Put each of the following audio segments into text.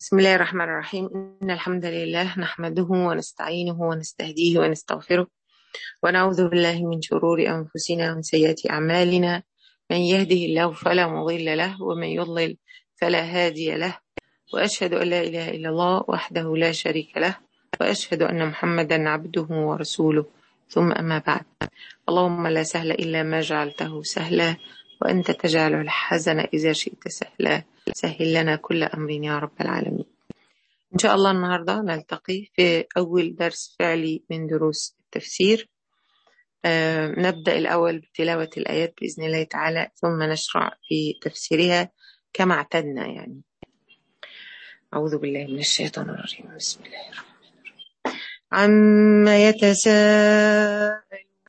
بسم الله الرحمن الرحيم إن الحمد لله نحمده ونستعينه ونستهديه ونستغفره ونعوذ بالله من شرور أنفسنا ومن سيئات أعمالنا من يهده الله فلا مضل له ومن يضلل فلا هادي له وأشهد أن لا إله إلا الله وحده لا شريك له وأشهد أن محمدا عبده ورسوله ثم أما بعد اللهم لا سهل إلا ما جعلته سهلا وأنت تجعل الحزن إذا شئت سهلا سهل لنا كل أمر يا رب العالمين إن شاء الله النهاردة نلتقي في أول درس فعلي من دروس التفسير آه نبدأ الأول بتلاوة الآيات بإذن الله تعالى ثم نشرع في تفسيرها كما اعتدنا يعني أعوذ بالله من الشيطان الرجيم بسم الله الرحمن الرحيم عما يتساءلون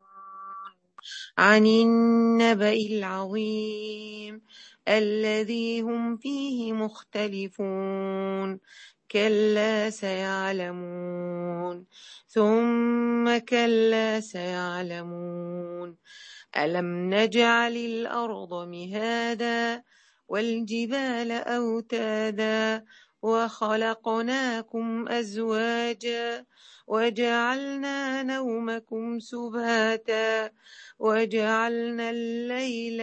عن النبأ العظيم الذي هم فيه مختلفون كلا سيعلمون ثم كلا سيعلمون ألم نجعل الأرض مهادا والجبال أوتادا وخلقناكم أزواجا وجعلنا نومكم سباتا وجعلنا الليل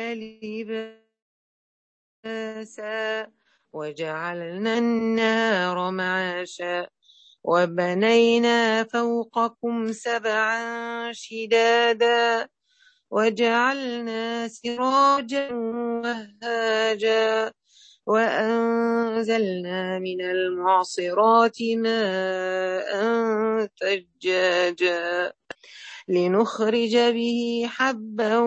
لباسا وجعلنا النار معاشا وبنينا فوقكم سبعا شدادا وجعلنا سراجا وهاجا وأنزلنا من المعصرات ماء ثجاجا لنخرج به حبا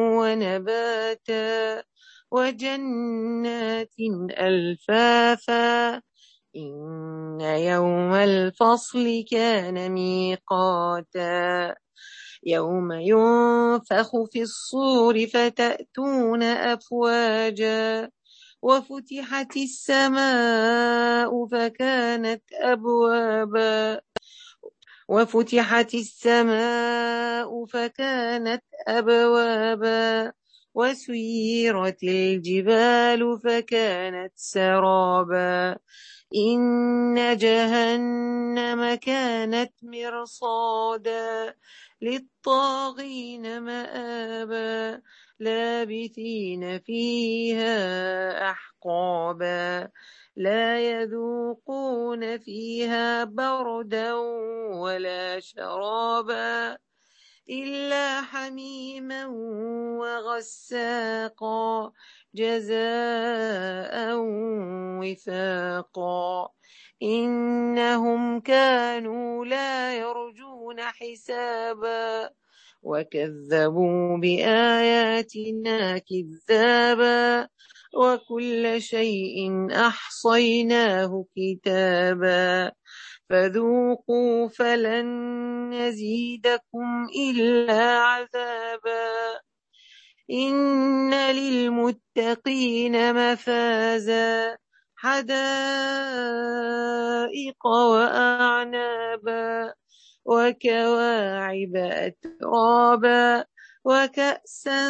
ونباتا وجنات ألفافا إن يوم الفصل كان ميقاتا يوم ينفخ في الصور فتأتون أفواجا وفتحت السماء فكانت أبوابا وفتحت السماء فكانت أبوابا وسيرت الجبال فكانت سرابا إن جهنم كانت مرصادا للطاغين مآبا لابثين فيها أحقابا لا يذوقون فيها بردا ولا شرابا إلا حميما وغساقا جزاء وفاقا إنهم كانوا لا يرجون حسابا وكذبوا بآياتنا كذابا وكل شيء أحصيناه كتابا فذوقوا فلن نزيدكم إلا عذابا إن للمتقين مفازا حدائق وأعنابا وكواعب أترابا وكأسا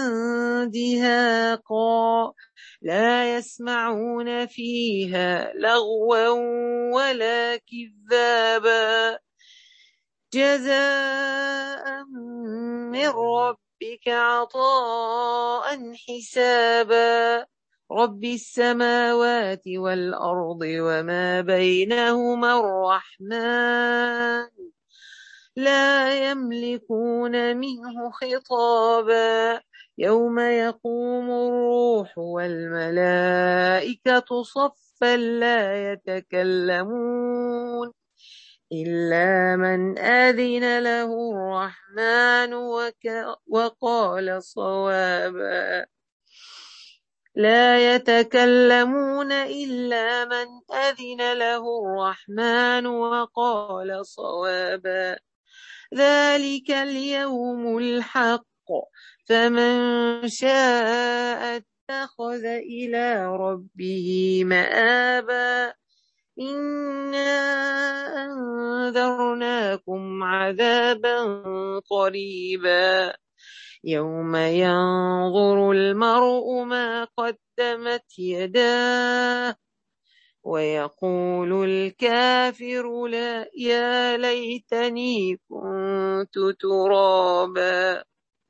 دهاقا لا يسمعون فيها لغوا ولا كذابا جزاء من ربك عطاء حسابا رب السماوات والأرض وما بينهما الرحمن لا يملكون منه خطابا يوم يقوم الروح والملائكة صفا لا يتكلمون إلا من أذن له الرحمن وك وقال صوابا لا يتكلمون إلا من أذن له الرحمن وقال صوابا ذلك اليوم الحق فمن شاء اتخذ إلى ربه مآبا إنا أنذرناكم عذابا قريبا يوم ينظر المرء ما قدمت يداه ويقول الكافر لا يا ليتني كنت ترابا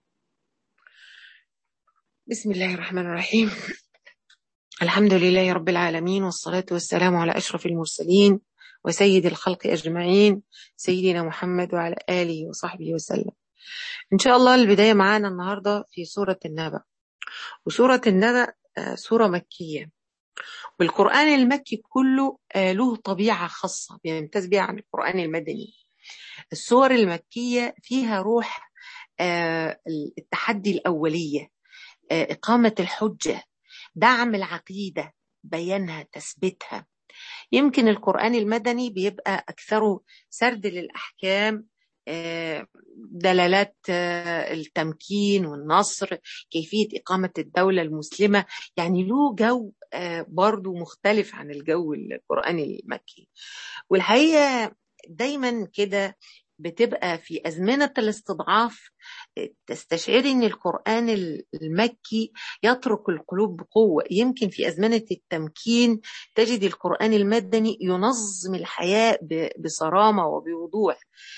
بسم الله الرحمن الرحيم الحمد لله رب العالمين والصلاة والسلام على أشرف المرسلين وسيد الخلق أجمعين سيدنا محمد وعلى آله وصحبه وسلم إن شاء الله البداية معانا النهاردة في سورة النبأ وسورة النبأ سورة مكية والقرآن المكي كله له طبيعة خاصة بيمتاز بها عن القرآن المدني السور المكية فيها روح التحدي الأولية إقامة الحجة دعم العقيدة بيانها تثبيتها يمكن القرآن المدني بيبقى أكثره سرد للأحكام دلالات التمكين والنصر كيفية إقامة الدولة المسلمة يعني له جو برضو مختلف عن الجو القرآني المكي والحقيقة دايما كده بتبقى في أزمنة الاستضعاف تستشعري أن القرآن المكي يترك القلوب بقوة يمكن في أزمنة التمكين تجد القرآن المدني ينظم الحياة بصرامة وبوضوح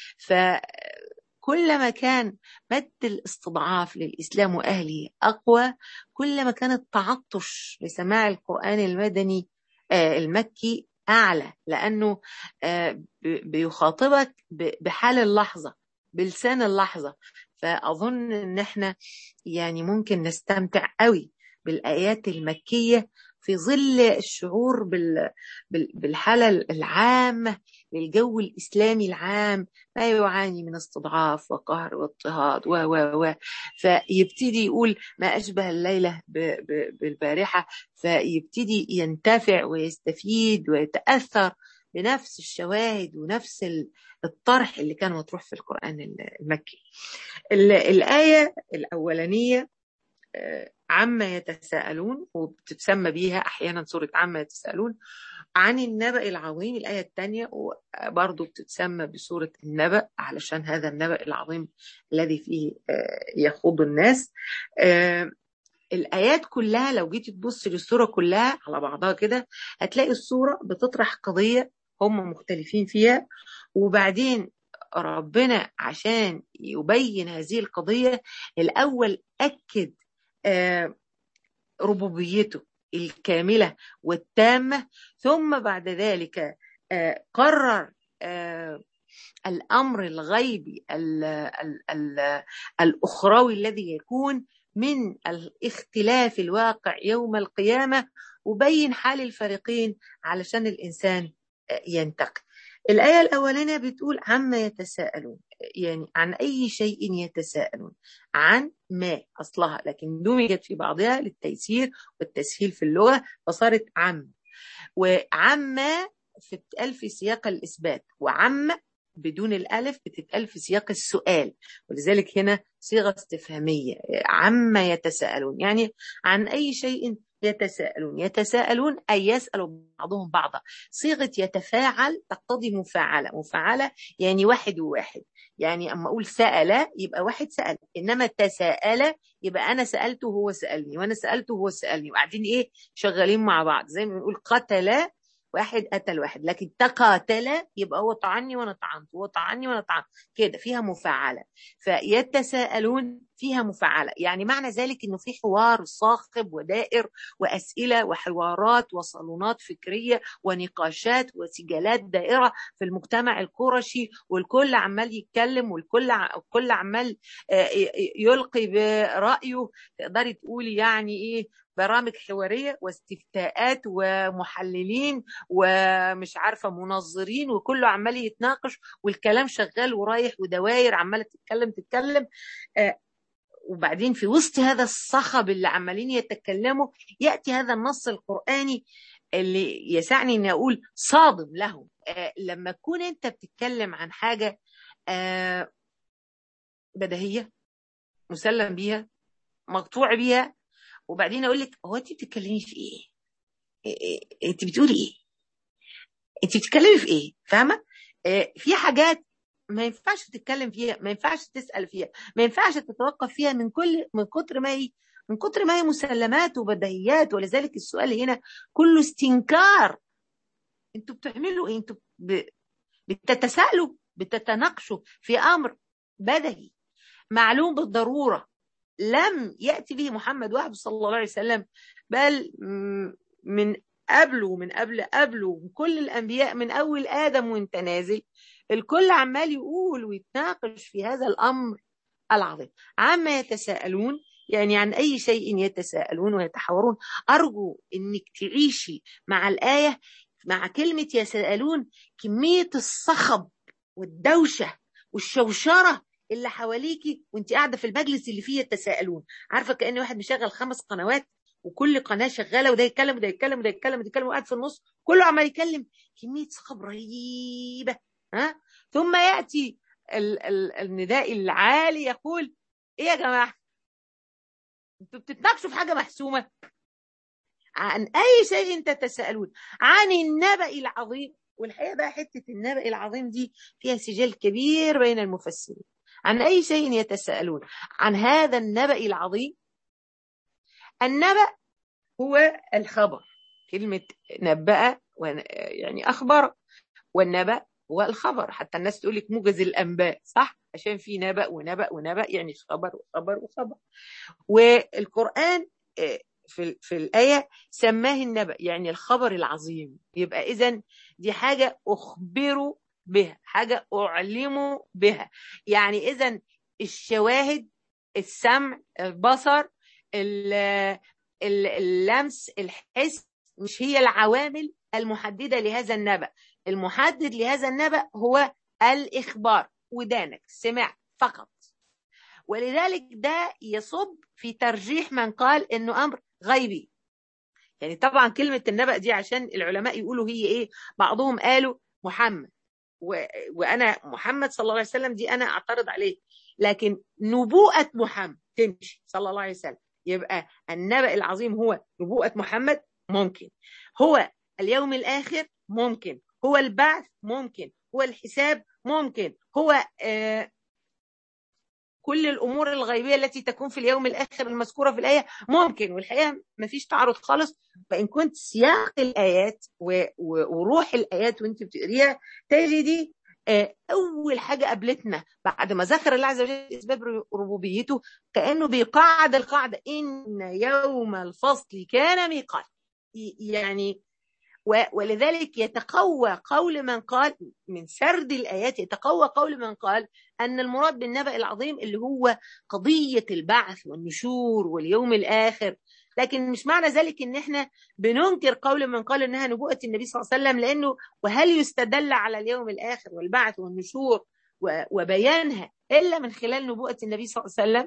فكلما كان مد الاستضعاف للإسلام وأهله أقوى كلما كان التعطش لسماع القرآن المدني المكي أعلى لأنه بيخاطبك بحال اللحظة بلسان اللحظة فأظن إن إحنا يعني ممكن نستمتع قوي بالآيات المكية في ظل الشعور بال بالحالة العامة للجو الإسلامي العام ما يعاني من استضعاف وقهر واضطهاد و و و فيبتدي يقول ما أشبه الليلة بالبارحة فيبتدي ينتفع ويستفيد ويتأثر بنفس الشواهد ونفس الطرح اللي كان مطروح في القرآن المكي الآية الأولانية عما يتساءلون وبتتسمى بيها أحيانا سورة عما يتساءلون عن النبأ العظيم الآية الثانية برضو بتتسمى بسورة النبأ علشان هذا النبأ العظيم الذي فيه يخوض الناس الآيات كلها لو جيتي تبص للسورة كلها على بعضها كده هتلاقي السورة بتطرح قضية هم مختلفين فيها وبعدين ربنا عشان يبين هذه القضية الأول أكد ربوبيته الكاملة والتامة ثم بعد ذلك قرر الأمر الغيبي ال ال ال الأخروي الذي يكون من الاختلاف الواقع يوم القيامة وبين حال الفريقين علشان الإنسان ينتقل الآية الأولانية بتقول عما يتساءلون يعني عن أي شيء يتساءلون عن ما أصلها لكن دمجت في بعضها للتيسير والتسهيل في اللغة فصارت عم وعما بتتقال في سياق الإثبات وعم بدون الألف بتتقال في سياق السؤال ولذلك هنا صيغة استفهامية عما يتساءلون يعني عن أي شيء يتساءلون يتساءلون أي يسأل بعضهم بعضا صيغة يتفاعل تقتضي مفاعلة مفاعلة يعني واحد وواحد يعني أما أقول سأل يبقى واحد سأل إنما تساءل يبقى أنا سألته وهو سألني وأنا سألته وهو سألني وقاعدين إيه شغالين مع بعض زي ما بنقول قتل واحد قتل واحد لكن تقاتل يبقى هو طعني وانا طعنت هو طعني وانا طعنت كده فيها مفاعله فيتساءلون فيها مفاعله يعني معنى ذلك انه في حوار صاخب ودائر واسئله وحوارات وصالونات فكريه ونقاشات وسجالات دائره في المجتمع القرشي والكل عمال يتكلم والكل الكل عمال يلقي برايه تقدري تقولي يعني ايه برامج حواريه واستفتاءات ومحللين ومش عارفه منظرين وكله عمال يتناقش والكلام شغال ورايح ودواير عماله تتكلم تتكلم آه وبعدين في وسط هذا الصخب اللي عمالين يتكلموا ياتي هذا النص القراني اللي يسعني اني اقول صادم لهم آه لما تكون انت بتتكلم عن حاجه آه بديهيه مسلم بيها مقطوع بيها وبعدين اقول لك هو انت بتتكلمي في ايه؟ إيه انت بتقولي ايه؟ انت بتتكلمي في ايه؟ فاهمه؟ إيه في حاجات ما ينفعش تتكلم فيها ما ينفعش تسال فيها ما ينفعش تتوقف فيها من كل من كتر ما هي من كتر ما هي مسلمات وبديهيات ولذلك السؤال هنا كله استنكار انتوا بتعملوا ايه انتوا ب... بتتساءلوا بتتناقشوا في امر بدهي معلوم بالضروره لم ياتي به محمد وحده صلى الله عليه وسلم بل من قبله ومن قبل قبله وكل الانبياء من اول ادم وانت نازل الكل عمال يقول ويتناقش في هذا الامر العظيم عما يتساءلون يعني عن اي شيء يتساءلون ويتحاورون ارجو انك تعيشي مع الايه مع كلمه يتساءلون كميه الصخب والدوشه والشوشره اللي حواليكي وانت قاعده في المجلس اللي فيه يتساءلون عارفه كان واحد مشغل خمس قنوات وكل قناه شغاله وده يتكلم وده يتكلم وده يتكلم وده يتكلم وقاعد في النص كله عمال يتكلم كميه صخب رهيبه ها ثم ياتي ال ال النداء العالي يقول ايه يا جماعه انتوا بتتناقشوا في حاجه محسومه عن اي شيء تتساءلون عن النبأ العظيم والحقيقه بقى حته النبأ العظيم دي فيها سجال كبير بين المفسرين عن اي شيء يتساءلون عن هذا النبأ العظيم النبأ هو الخبر كلمة نبأ يعني أخبر والنبأ هو الخبر حتى الناس تقول لك موجز الأنباء صح عشان في نبأ ونبأ ونبأ يعني خبر وخبر وخبر والقرآن في في الآية سماه النبأ يعني الخبر العظيم يبقى إذا دي حاجة أخبروا بها حاجة أعلموا بها يعني إذا الشواهد السمع البصر اللمس الحس مش هي العوامل المحددة لهذا النبأ المحدد لهذا النبأ هو الإخبار ودانك سمع فقط ولذلك ده يصب في ترجيح من قال انه امر غيبي يعني طبعا كلمة النبأ دي عشان العلماء يقولوا هي ايه بعضهم قالوا محمد و... وانا محمد صلى الله عليه وسلم دي انا اعترض عليه لكن نبوءة محمد تمشي صلى الله عليه وسلم يبقى النبأ العظيم هو نبوءة محمد ممكن هو اليوم الآخر ممكن هو البعث ممكن هو الحساب ممكن هو آه كل الامور الغيبيه التي تكون في اليوم الاخر المذكوره في الايه ممكن والحقيقه ما فيش تعارض خالص فان كنت سياق الايات وروح الايات وانت بتقريها تجدي اول حاجه قابلتنا بعد ما ذكر الله عز وجل اسباب ربوبيته كانه بيقعد القاعده ان يوم الفصل كان ميقات يعني ولذلك يتقوى قول من قال من سرد الآيات يتقوى قول من قال أن المراد بالنبأ العظيم اللي هو قضية البعث والنشور واليوم الآخر لكن مش معنى ذلك ان احنا بننكر قول من قال انها نبوءة النبي صلى الله عليه وسلم لانه وهل يستدل على اليوم الاخر والبعث والنشور وبيانها الا من خلال نبوءة النبي صلى الله عليه وسلم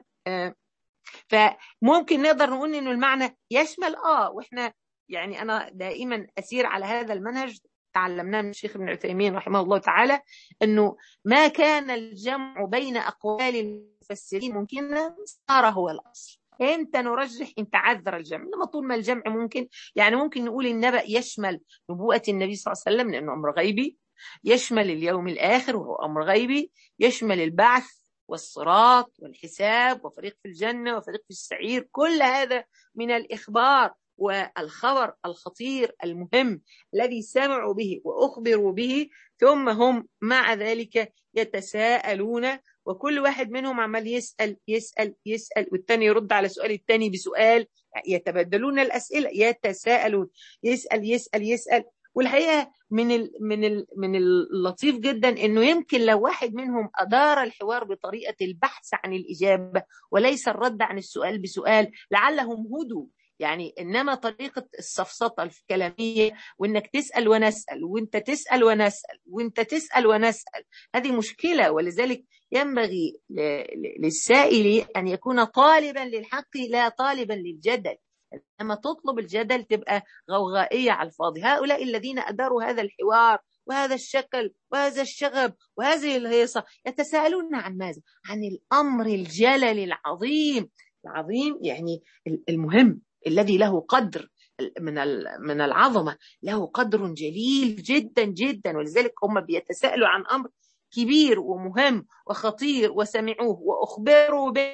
فممكن نقدر نقول انه المعنى يشمل اه واحنا يعني انا دائما اسير على هذا المنهج تعلمناه من الشيخ ابن عثيمين رحمه الله تعالى انه ما كان الجمع بين اقوال المفسرين ممكنا صار هو الاصل امتى نرجح ان تعذر الجمع انما طول ما الجمع ممكن يعني ممكن نقول النبأ يشمل نبوءة النبي صلى الله عليه وسلم لانه امر غيبي يشمل اليوم الاخر وهو امر غيبي يشمل البعث والصراط والحساب وفريق في الجنة وفريق في السعير كل هذا من الإخبار والخبر الخطير المهم الذي سمعوا به واخبروا به ثم هم مع ذلك يتساءلون وكل واحد منهم عمال يسال يسال يسال والتاني يرد على سؤال التاني بسؤال يتبادلون الاسئله يتساءلون يسال يسال يسال والحقيقه من ال من ال من اللطيف جدا انه يمكن لو واحد منهم ادار الحوار بطريقه البحث عن الاجابه وليس الرد عن السؤال بسؤال لعلهم هدوا يعني انما طريقه السفسطه الكلاميه وانك تسال ونسال وانت تسال ونسال وانت تسال ونسال هذه مشكله ولذلك ينبغي للسائل ان يكون طالبا للحق لا طالبا للجدل لما تطلب الجدل تبقى غوغائيه على الفاضي هؤلاء الذين اداروا هذا الحوار وهذا الشكل وهذا الشغب وهذه الهيصه يتساءلون عن ماذا؟ عن الامر الجلل العظيم العظيم يعني المهم الذي له قدر من من العظمه له قدر جليل جدا جدا ولذلك هم بيتساءلوا عن امر كبير ومهم وخطير وسمعوه واخبروا به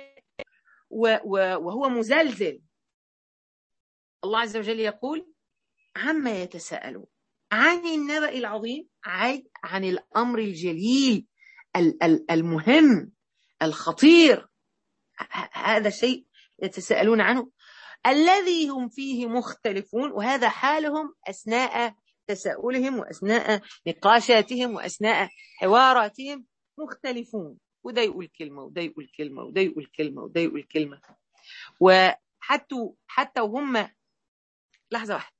وهو مزلزل الله عز وجل يقول عما يتساءلون عن النبأ العظيم عن عن الأمر الجليل المهم الخطير هذا شيء يتساءلون عنه الذي هم فيه مختلفون وهذا حالهم أثناء تساؤلهم وأثناء نقاشاتهم وأثناء حواراتهم مختلفون وده يقول كلمة وده يقول كلمة وده يقول كلمة وده يقول كلمة وحتى حتى وهم لحظة واحدة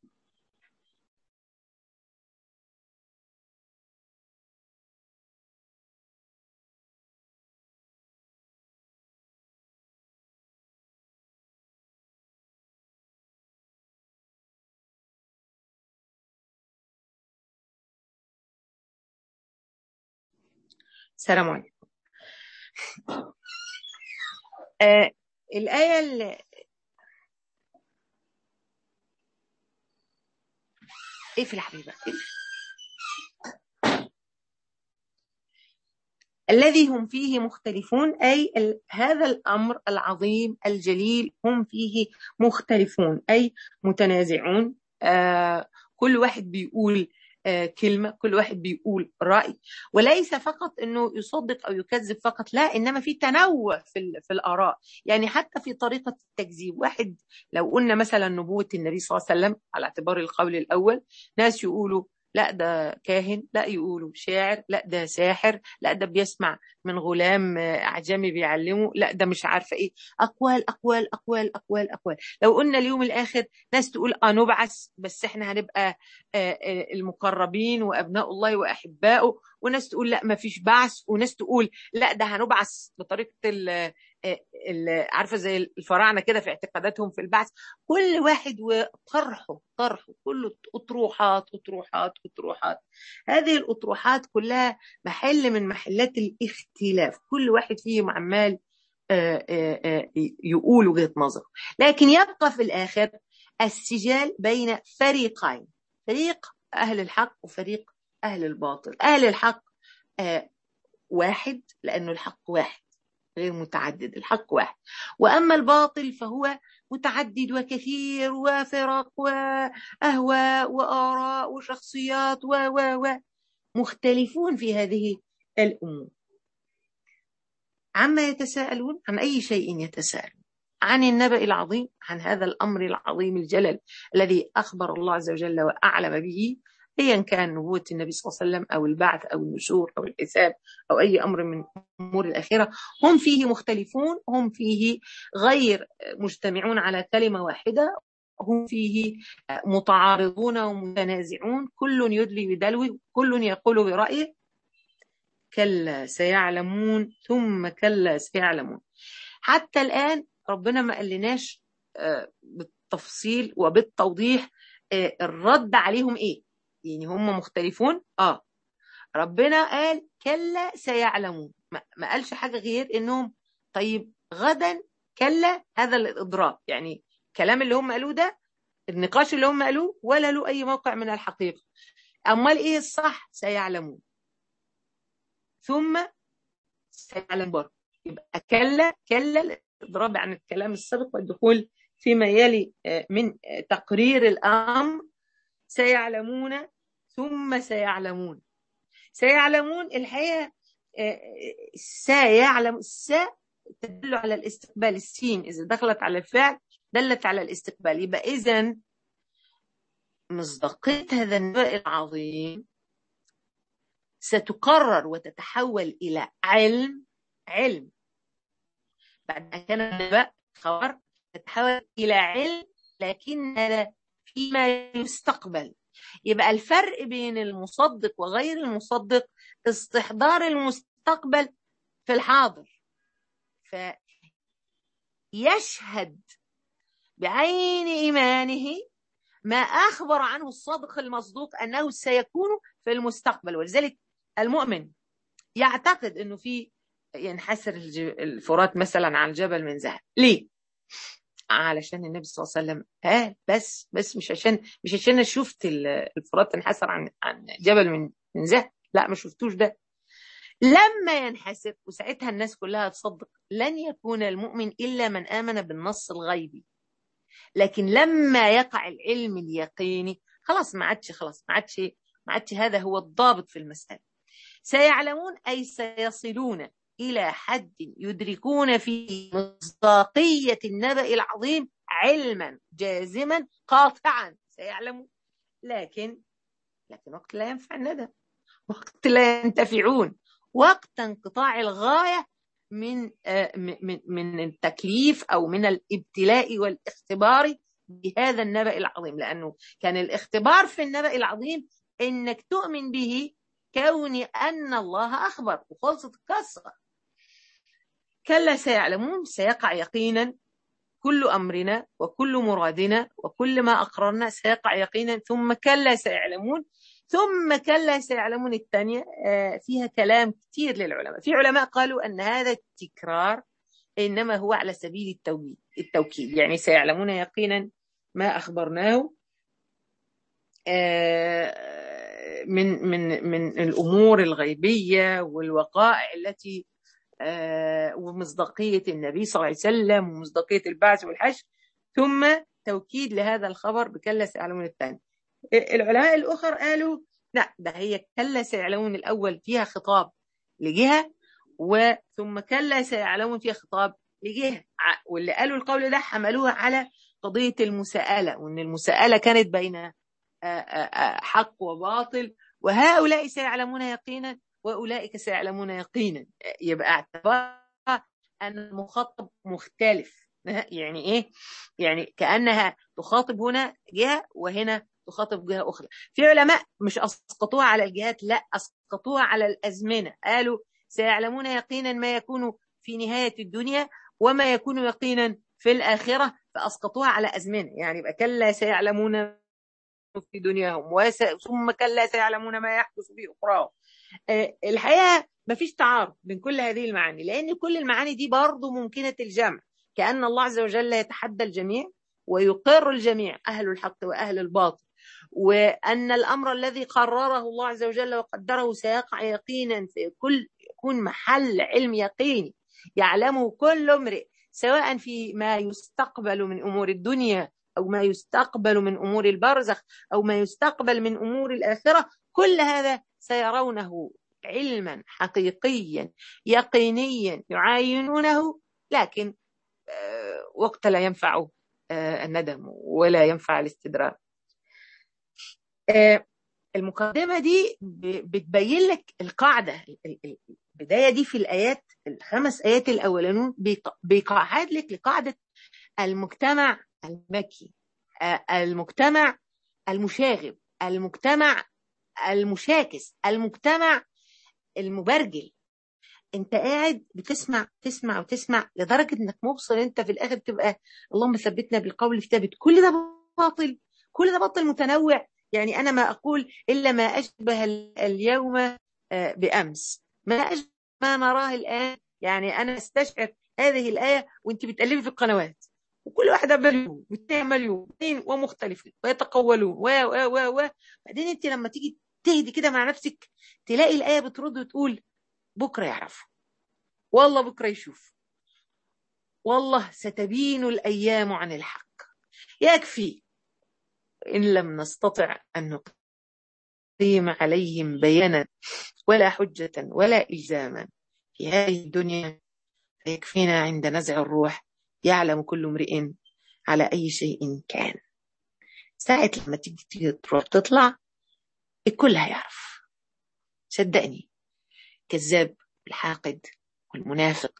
السلام عليكم آه الآية اللي ايه في الحبيبة إيه؟ الذي هم فيه مختلفون أي هذا الأمر العظيم الجليل هم فيه مختلفون أي متنازعون آه كل واحد بيقول كلمة كل واحد بيقول رأي وليس فقط أنه يصدق أو يكذب فقط لا إنما في تنوع في, في الآراء يعني حتى في طريقة التكذيب واحد لو قلنا مثلا نبوة النبي صلى الله عليه وسلم على اعتبار القول الأول ناس يقولوا لا ده كاهن لا يقولوا شاعر لا ده ساحر لا ده بيسمع من غلام اعجمي بيعلمه لا ده مش عارفه ايه اقوال اقوال اقوال اقوال اقوال لو قلنا اليوم الاخر ناس تقول اه نبعث بس احنا هنبقى المقربين وابناء الله واحبائه وناس تقول لا ما فيش بعث وناس تقول لا ده هنبعث بطريقه عارفه زي الفراعنه كده في اعتقاداتهم في البعث كل واحد وطرحه طرحه كله اطروحات اطروحات اطروحات هذه الاطروحات كلها محل من محلات الاختلاف كل واحد فيهم عمال يقول وجهه نظره لكن يبقى في الاخر السجال بين فريقين فريق اهل الحق وفريق اهل الباطل اهل الحق واحد لانه الحق واحد غير متعدد الحق واحد وأما الباطل فهو متعدد وكثير وفرق وأهواء وآراء وشخصيات و و و مختلفون في هذه الأمور عما يتساءلون عن أي شيء يتساءلون عن النبأ العظيم عن هذا الأمر العظيم الجلل الذي أخبر الله عز وجل وأعلم به ايا كان نبوه النبي صلى الله عليه وسلم او البعث او النشور او الحساب او اي امر من امور الاخره هم فيه مختلفون هم فيه غير مجتمعون على كلمه واحده هم فيه متعارضون ومتنازعون كل يدلي بدلوه كل يقول برايه كلا سيعلمون ثم كلا سيعلمون حتى الان ربنا ما قالناش بالتفصيل وبالتوضيح الرد عليهم ايه يعني هم مختلفون اه ربنا قال كلا سيعلمون ما قالش حاجه غير انهم طيب غدا كلا هذا الاضراب يعني الكلام اللي هم قالوه ده النقاش اللي هم قالوه ولا له اي موقع من الحقيقه امال ايه الصح سيعلمون ثم سيعلم برضه يبقى كلا كلا الاضراب عن الكلام السابق والدخول فيما يلي من تقرير الامر سيعلمون ثم سيعلمون سيعلمون الحقيقه سيعلم س تدل على الاستقبال السين اذا دخلت على الفعل دلت على الاستقبال يبقى اذا مصداقيه هذا النبأ العظيم ستقرر وتتحول الى علم علم بعد ان كان النبأ خبر تتحول الى علم لكن هذا فيما يستقبل يبقى الفرق بين المصدق وغير المصدق استحضار المستقبل في الحاضر فيشهد بعين إيمانه ما أخبر عنه الصادق المصدوق أنه سيكون في المستقبل ولذلك المؤمن يعتقد أنه في ينحسر الفرات مثلا عن جبل من ذهب ليه؟ علشان النبي صلى الله عليه وسلم قال بس بس مش عشان مش عشان انا شفت الفرات انحسر عن عن جبل من من ذهب لا ما شفتوش ده لما ينحسر وساعتها الناس كلها تصدق لن يكون المؤمن الا من امن بالنص الغيبي لكن لما يقع العلم اليقيني خلاص ما عادش خلاص ما عادش ما عادش هذا هو الضابط في المسألة سيعلمون أي سيصلون إلى حد يدركون فيه مصداقية النبأ العظيم علما جازما قاطعا سيعلمون لكن لكن وقت لا ينفع الندم وقت لا ينتفعون وقت انقطاع الغاية من من من التكليف او من الابتلاء والاختبار بهذا النبأ العظيم لانه كان الاختبار في النبأ العظيم انك تؤمن به كون ان الله اخبر وخلصت القصه كلا سيعلمون سيقع يقينا كل امرنا وكل مرادنا وكل ما اقررنا سيقع يقينا ثم كلا سيعلمون ثم كلا سيعلمون الثانية فيها كلام كثير للعلماء في علماء قالوا أن هذا التكرار إنما هو على سبيل التوكيد التوكيد يعني سيعلمون يقينا ما أخبرناه من من من الأمور الغيبية والوقائع التي ومصداقية النبي صلى الله عليه وسلم ومصداقية البعث والحشر ثم توكيد لهذا الخبر بكلا سيعلمون الثاني العلماء الأخر قالوا لا ده هي كلا سيعلمون الأول فيها خطاب لجهة وثم كلا سيعلمون فيها خطاب لجهة واللي قالوا القول ده حملوها على قضية المساءلة وأن المساءلة كانت بين حق وباطل وهؤلاء سيعلمون يقينا وأولئك سيعلمون يقينا يبقى اعتبار أن المخاطب مختلف يعني إيه؟ يعني كأنها تخاطب هنا جهة وهنا تخاطب جهة أخرى في علماء مش أسقطوها على الجهات لا أسقطوها على الأزمنة قالوا سيعلمون يقينا ما يكون في نهاية الدنيا وما يكون يقينا في الآخرة فأسقطوها على أزمنة يعني يبقى كلا سيعلمون في دنياهم وس... ثم كلا سيعلمون ما يحدث في أخراهم أه الحقيقة ما فيش تعارض بين كل هذه المعاني لأن كل المعاني دي برضه ممكنة الجمع كأن الله عز وجل يتحدى الجميع ويقر الجميع أهل الحق وأهل الباطل وأن الأمر الذي قرره الله عز وجل وقدره سيقع يقينا في كل يكون محل علم يقيني يعلمه كل امرئ سواء في ما يستقبل من أمور الدنيا أو ما يستقبل من أمور البرزخ أو ما يستقبل من أمور الآخرة كل هذا سيرونه علما حقيقيا يقينيا يعاينونه لكن وقت لا ينفع الندم ولا ينفع الاستدراك المقدمة دي بتبين لك القاعدة البداية دي في الآيات الخمس آيات الأولانون بيقعد لك لقاعدة المجتمع المكي المجتمع المشاغب المجتمع المشاكس المجتمع المبرجل انت قاعد بتسمع تسمع وتسمع لدرجة انك موصل انت في الاخر تبقى اللهم ثبتنا بالقول في ثابت كل ده باطل كل ده باطل متنوع يعني أنا ما أقول إلا ما أشبه اليوم بأمس ما أشبه ما نراه الآن يعني أنا استشعر هذه الآية وأنت بتقلبي في القنوات وكل واحدة مليون واثنين مليون اثنين ومختلفين ويتقولون و و و و بعدين أنت لما تيجي تهدي كده مع نفسك تلاقي الآية بترد وتقول بكرة يعرف والله بكرة يشوف والله ستبين الأيام عن الحق يكفي إن لم نستطع أن نقيم عليهم بيانا ولا حجة ولا إلزاما في هذه الدنيا فيكفينا عند نزع الروح يعلم كل امرئ على أي شيء كان ساعة لما تيجي تروح تطلع الكل هيعرف صدقني كذاب الحاقد والمنافق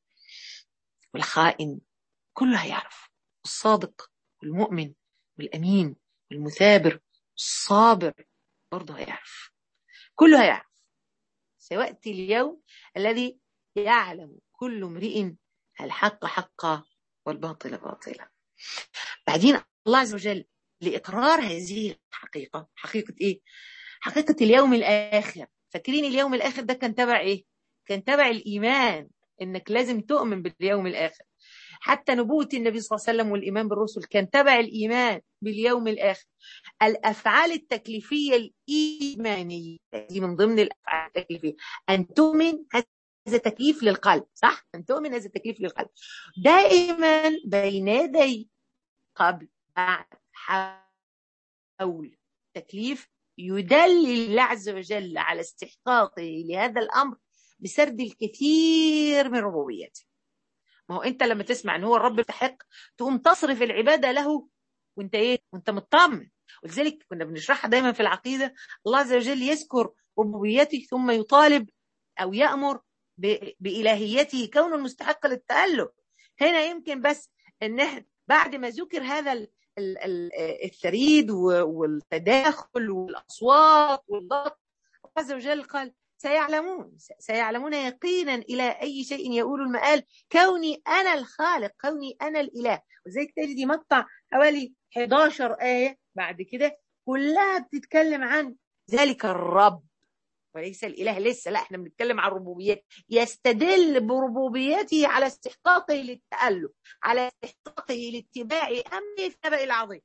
والخائن كله هيعرف الصادق والمؤمن والأمين والمثابر الصابر برضه هيعرف كله هيعرف سيأتي اليوم الذي يعلم كل امرئ الحق حقا والباطل باطلا بعدين الله عز وجل لإقرار هذه الحقيقة حقيقة إيه؟ حقيقة اليوم الآخر فاكرين اليوم الآخر ده كان تبع إيه؟ كان تبع الإيمان إنك لازم تؤمن باليوم الآخر حتى نبوة النبي صلى الله عليه وسلم والإيمان بالرسل كان تبع الإيمان باليوم الآخر الأفعال التكليفية الإيمانية دي من ضمن الأفعال التكليفية أن تؤمن هذا تكليف للقلب صح؟ أن تؤمن هذا تكليف للقلب دائما بين يدي قبل بعد حول تكليف يدلل الله عز وجل على استحقاقه لهذا الامر بسرد الكثير من ربوبيته ما هو انت لما تسمع ان هو الرب يستحق تقوم تصرف العباده له وانت ايه وانت مطمن ولذلك كنا بنشرحها دايما في العقيده الله عز وجل يذكر ربوبيته ثم يطالب او يامر بالهيته كونه المستحق للتالق هنا يمكن بس ان احنا بعد ما ذكر هذا الثريد والتداخل والاصوات والضغط الله عز وجل قال سيعلمون سيعلمون يقينا الى اي شيء يقول المآل كوني انا الخالق كوني انا الاله وزي تجدي مقطع حوالي 11 ايه بعد كده كلها بتتكلم عن ذلك الرب وليس الاله لسه لا احنا بنتكلم عن الربوبيات يستدل بربوبيته على استحقاقه للتألف على استحقاقه لاتباع امره في النبأ العظيم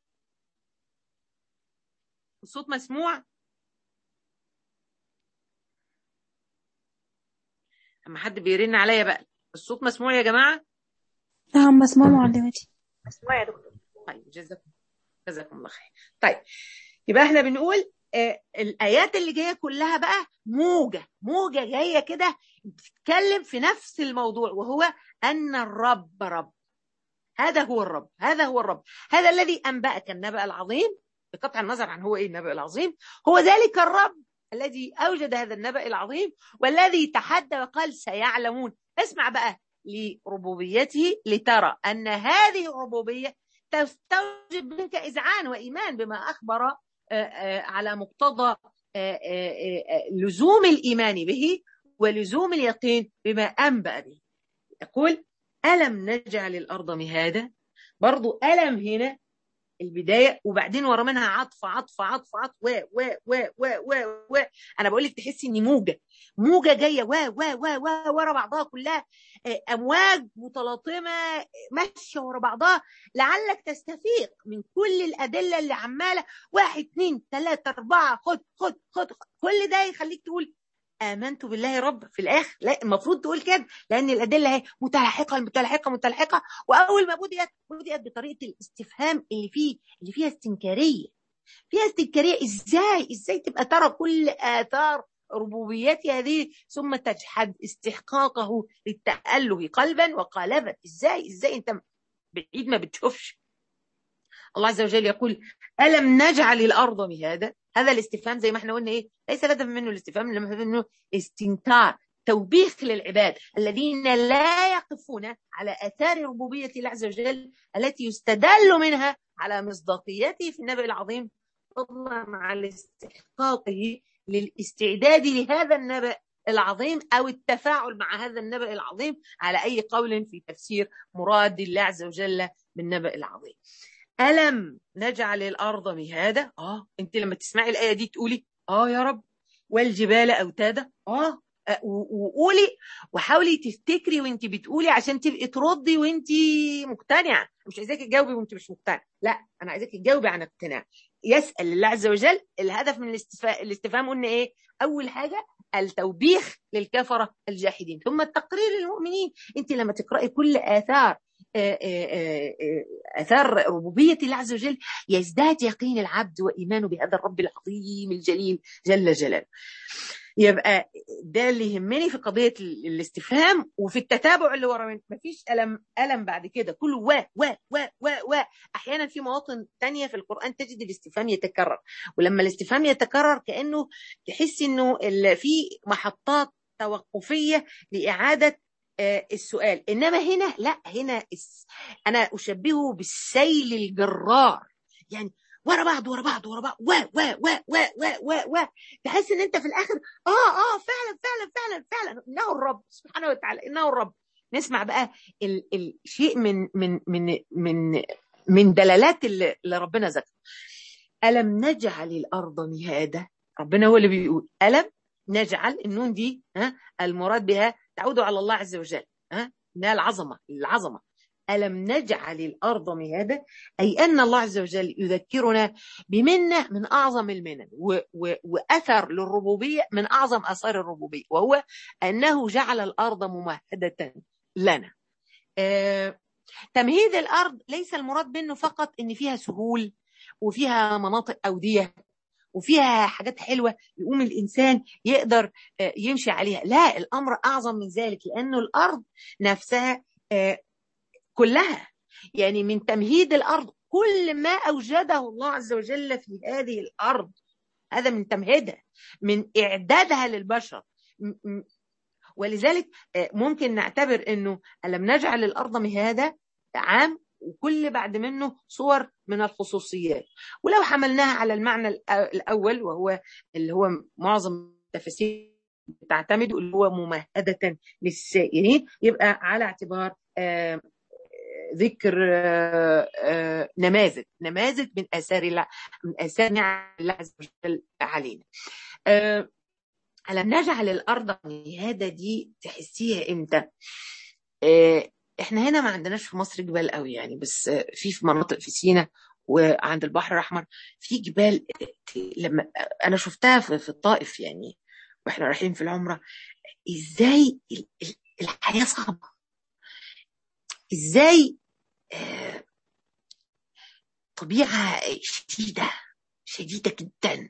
الصوت مسموع اما حد بيرن عليا بقى الصوت مسموع يا جماعه نعم مسموع معلمتي مسموع يا دكتور طيب جزاكم جزاكم الله خير طيب يبقى احنا بنقول آه الايات اللي جايه كلها بقى موجه موجه جايه كده بتتكلم في نفس الموضوع وهو ان الرب رب هذا هو الرب هذا هو الرب هذا الذي انبأك النبأ العظيم بقطع النظر عن هو ايه النبأ العظيم هو ذلك الرب الذي اوجد هذا النبأ العظيم والذي تحدى وقال سيعلمون اسمع بقى لربوبيته لترى ان هذه الربوبيه تستوجب منك اذعان وايمان بما اخبر على مقتضى لزوم الايمان به ولزوم اليقين بما انبأ به يقول الم نجعل الارض مهادا برضو الم هنا البدايه وبعدين ورا منها عطف عطف عطف عطف و و و و و و انا بقول لك تحسي ان موجه موجه جايه و و و و ورا بعضها كلها امواج متلاطمه ماشيه ورا بعضها لعلك تستفيق من كل الادله اللي عماله واحد اثنين ثلاثه اربعه خد خد خد كل ده يخليك تقول امنت بالله رب في الاخر لا المفروض تقول كده لان الادله اهي متلاحقه متلاحقه متلاحقه واول ما بدات بدات بطريقه الاستفهام اللي فيه اللي فيها استنكاريه فيها استنكاريه ازاي ازاي تبقى ترى كل اثار ربوبيته هذه ثم تجحد استحقاقه للتأله قلبا وقالبا ازاي ازاي انت بعيد ما بتشوفش الله عز وجل يقول ألم نجعل الأرض مهادا هذا الاستفهام زي ما احنا قلنا ايه ليس الهدف منه الاستفهام لما منه استنكار توبيخ للعباد الذين لا يقفون على اثار ربوبيه الله عز وجل التي يستدل منها على مصداقيته في النبأ العظيم فضلا عن استحقاقه للاستعداد لهذا النبأ العظيم او التفاعل مع هذا النبأ العظيم على اي قول في تفسير مراد الله عز وجل بالنبأ العظيم. ألم نجعل الأرض مهادا؟ آه أنت لما تسمعي الآية دي تقولي آه يا رب والجبال أوتادا؟ آه وقولي وحاولي تفتكري وانت بتقولي عشان تبقي تردي وانت مقتنعه مش عايزاكي تجاوبي وانت مش مقتنعه لا انا عايزاكي تجاوبي عن اقتناع يسال الله عز وجل الهدف من الاستفهام الاستفهام قلنا ايه اول حاجه التوبيخ للكفره الجاحدين ثم التقرير للمؤمنين انت لما تقراي كل اثار اثار ربوبيه الله عز وجل يزداد يقين العبد وايمانه بهذا الرب العظيم الجليل جل جلاله. يبقى ده اللي يهمني في قضيه الاستفهام وفي التتابع اللي ورا ما فيش الم الم بعد كده كله و و و و و احيانا في مواطن تانية في القران تجد الاستفهام يتكرر ولما الاستفهام يتكرر كانه تحس انه في محطات توقفيه لاعاده السؤال انما هنا لا هنا انا اشبهه بالسيل الجرار يعني ورا بعض ورا بعض ورا بعض و و و و و و و تحس ان انت في الاخر اه اه فعلا فعلا فعلا فعلا انه الرب سبحانه وتعالى انه الرب نسمع بقى ال الشيء من من من من من دلالات اللي, اللي ربنا ذكر الم نجعل الارض مهادا ربنا هو اللي بيقول الم نجعل النون دي ها المراد بها تعود على الله عز وجل ها انها العظمه العظمه الم نجعل الارض مهادا اي ان الله عز وجل يذكرنا بمنه من اعظم المنن و و واثر للربوبيه من اعظم اثار الربوبيه وهو انه جعل الارض ممهده لنا آه تمهيد الارض ليس المراد منه فقط ان فيها سهول وفيها مناطق اوديه وفيها حاجات حلوه يقوم الانسان يقدر يمشي عليها لا الامر اعظم من ذلك لانه الارض نفسها كلها يعني من تمهيد الارض كل ما اوجده الله عز وجل في هذه الارض هذا من تمهيدها من اعدادها للبشر ولذلك ممكن نعتبر انه الم نجعل الارض مهادا عام وكل بعد منه صور من الخصوصيات ولو حملناها على المعنى الاول وهو اللي هو معظم التفاسير تعتمد اللي هو ممهدة للسائرين يبقى على اعتبار آه ذكر آه آه نماذج نماذج من اثار الله من اثار نعم الله عز وجل علينا ألم نجعل الأرض مهادة دي تحسيها إمتى؟ إحنا هنا ما عندناش في مصر جبال قوي يعني بس في في مناطق في سينا وعند البحر الأحمر في جبال لما أنا شفتها في الطائف يعني وإحنا رايحين في العمرة إزاي الحياة صعبة إزاي طبيعة شديدة شديدة جدا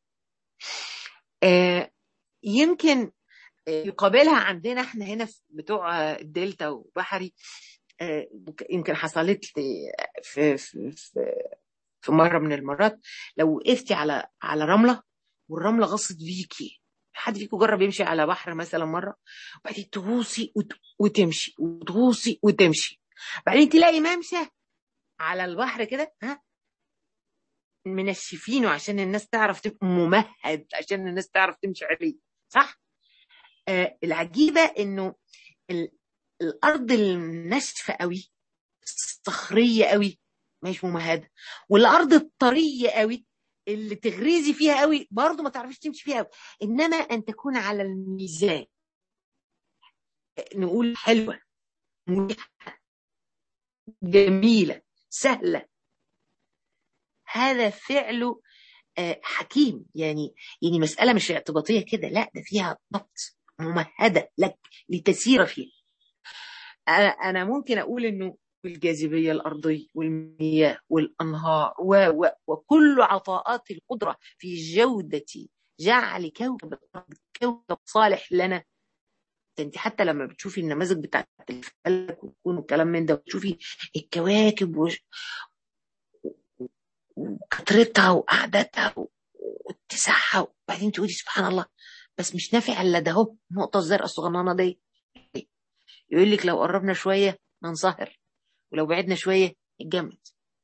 يمكن يقابلها عندنا احنا هنا بتوع الدلتا وبحري يمكن حصلت لي في, في, في, في مره من المرات لو وقفتي على على رمله والرمله غصت بيكي حد فيكم جرب يمشي على بحر مثلا مره وبعدين تغوصي وتمشي وتغوصي وتمشي بعدين تلاقي ممشى على البحر كده ها منشفينه عشان الناس تعرف تبقى ممهد عشان الناس تعرف تمشي عليه صح آه العجيبة انه الارض الناشفة قوي الصخرية قوي مش ممهدة والارض الطرية قوي اللي تغريزي فيها قوي برضه ما تعرفيش تمشي فيها قوي انما ان تكون على الميزان نقول حلوة مريحة جميلة سهلة هذا فعله حكيم يعني يعني مسألة مش اعتباطية كده لا ده فيها ضبط ممهدة لك لتسير فيها أنا ممكن أقول إنه الجاذبية الأرضية والمياه والأنهار و و وكل عطاءات القدرة في جودة جعل كوكب الأرض كوكب صالح لنا انت حتى لما بتشوفي النماذج بتاعت الفلك ويكون الكلام من ده وتشوفي الكواكب و... وكثرتها وقعدتها واتساعها وبعدين تقولي سبحان الله بس مش نافع الا ده اهو النقطه الزرقاء الصغننه دي يقول لك لو قربنا شويه ننصهر ولو بعدنا شويه نتجمد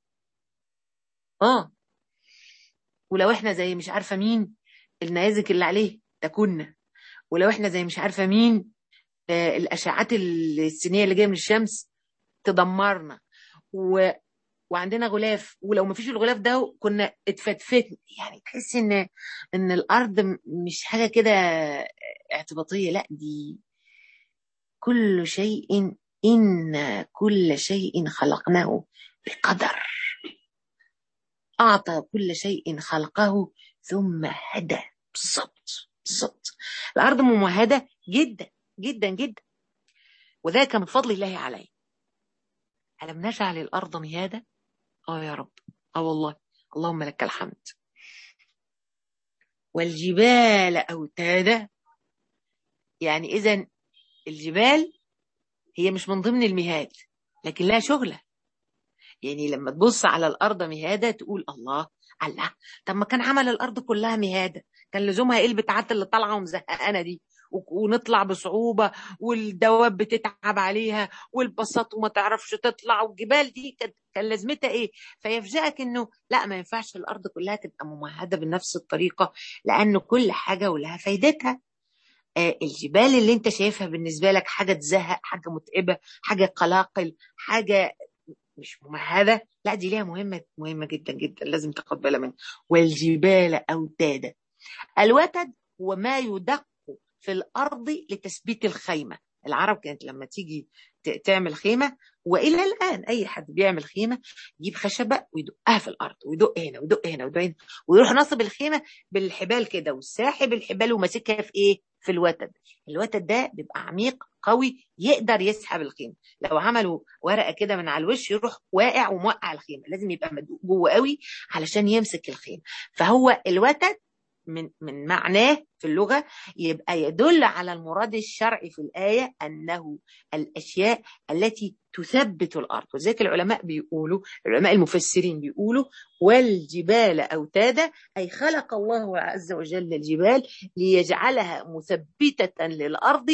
اه ولو احنا زي مش عارفه مين النيازك اللي عليه تكون ولو احنا زي مش عارفه مين آه الاشعات السينيه اللي جايه من الشمس تدمرنا و وعندنا غلاف ولو ما فيش الغلاف ده كنا اتفتفتنا يعني تحس ان ان الارض مش حاجه كده اعتباطيه لا دي كل شيء ان كل شيء خلقناه بقدر اعطى كل شيء خلقه ثم هدى بالظبط بالظبط الارض ممهده جدا جدا جدا وذلك من فضل الله عليه ألم نجعل الأرض مهادا اه يا رب اه والله اللهم لك الحمد والجبال أوتادا يعني إذا الجبال هي مش من ضمن المهاد لكن لها شغلة يعني لما تبص على الأرض مهادة تقول الله الله طب ما كان عمل الأرض كلها مهادة كان لزومها ايه البتاعات اللي طالعة ومزهقانة دي ونطلع بصعوبة والدواب بتتعب عليها والبساط وما تعرفش تطلع والجبال دي كان لازمتها ايه فيفجأك انه لا ما ينفعش الارض كلها تبقى ممهدة بنفس الطريقة لان كل حاجة ولها فايدتها آه الجبال اللي انت شايفها بالنسبة لك حاجة تزهق حاجة متعبة حاجة قلاقل حاجة مش ممهدة لا دي ليها مهمة مهمة جدا جدا لازم تاخد بالك منها والجبال أوتادا الوتد هو ما يدق في الأرض لتثبيت الخيمة العرب كانت لما تيجي تعمل خيمة وإلى الآن أي حد بيعمل خيمة يجيب خشبة ويدقها في الأرض ويدق هنا ويدق هنا ويدق هنا ويروح نصب الخيمة بالحبال كده والساحب الحبال وماسكها في إيه؟ في الوتد الوتد ده بيبقى عميق قوي يقدر يسحب الخيمه لو عملوا ورقه كده من على الوش يروح واقع وموقع الخيمه لازم يبقى مدقوق جوه قوي علشان يمسك الخيمه فهو الوتد من من معناه في اللغه يبقى يدل على المراد الشرعي في الايه انه الاشياء التي تثبت الارض وذلك العلماء بيقولوا العلماء المفسرين بيقولوا والجبال اوتادا اي خلق الله عز وجل الجبال ليجعلها مثبته للارض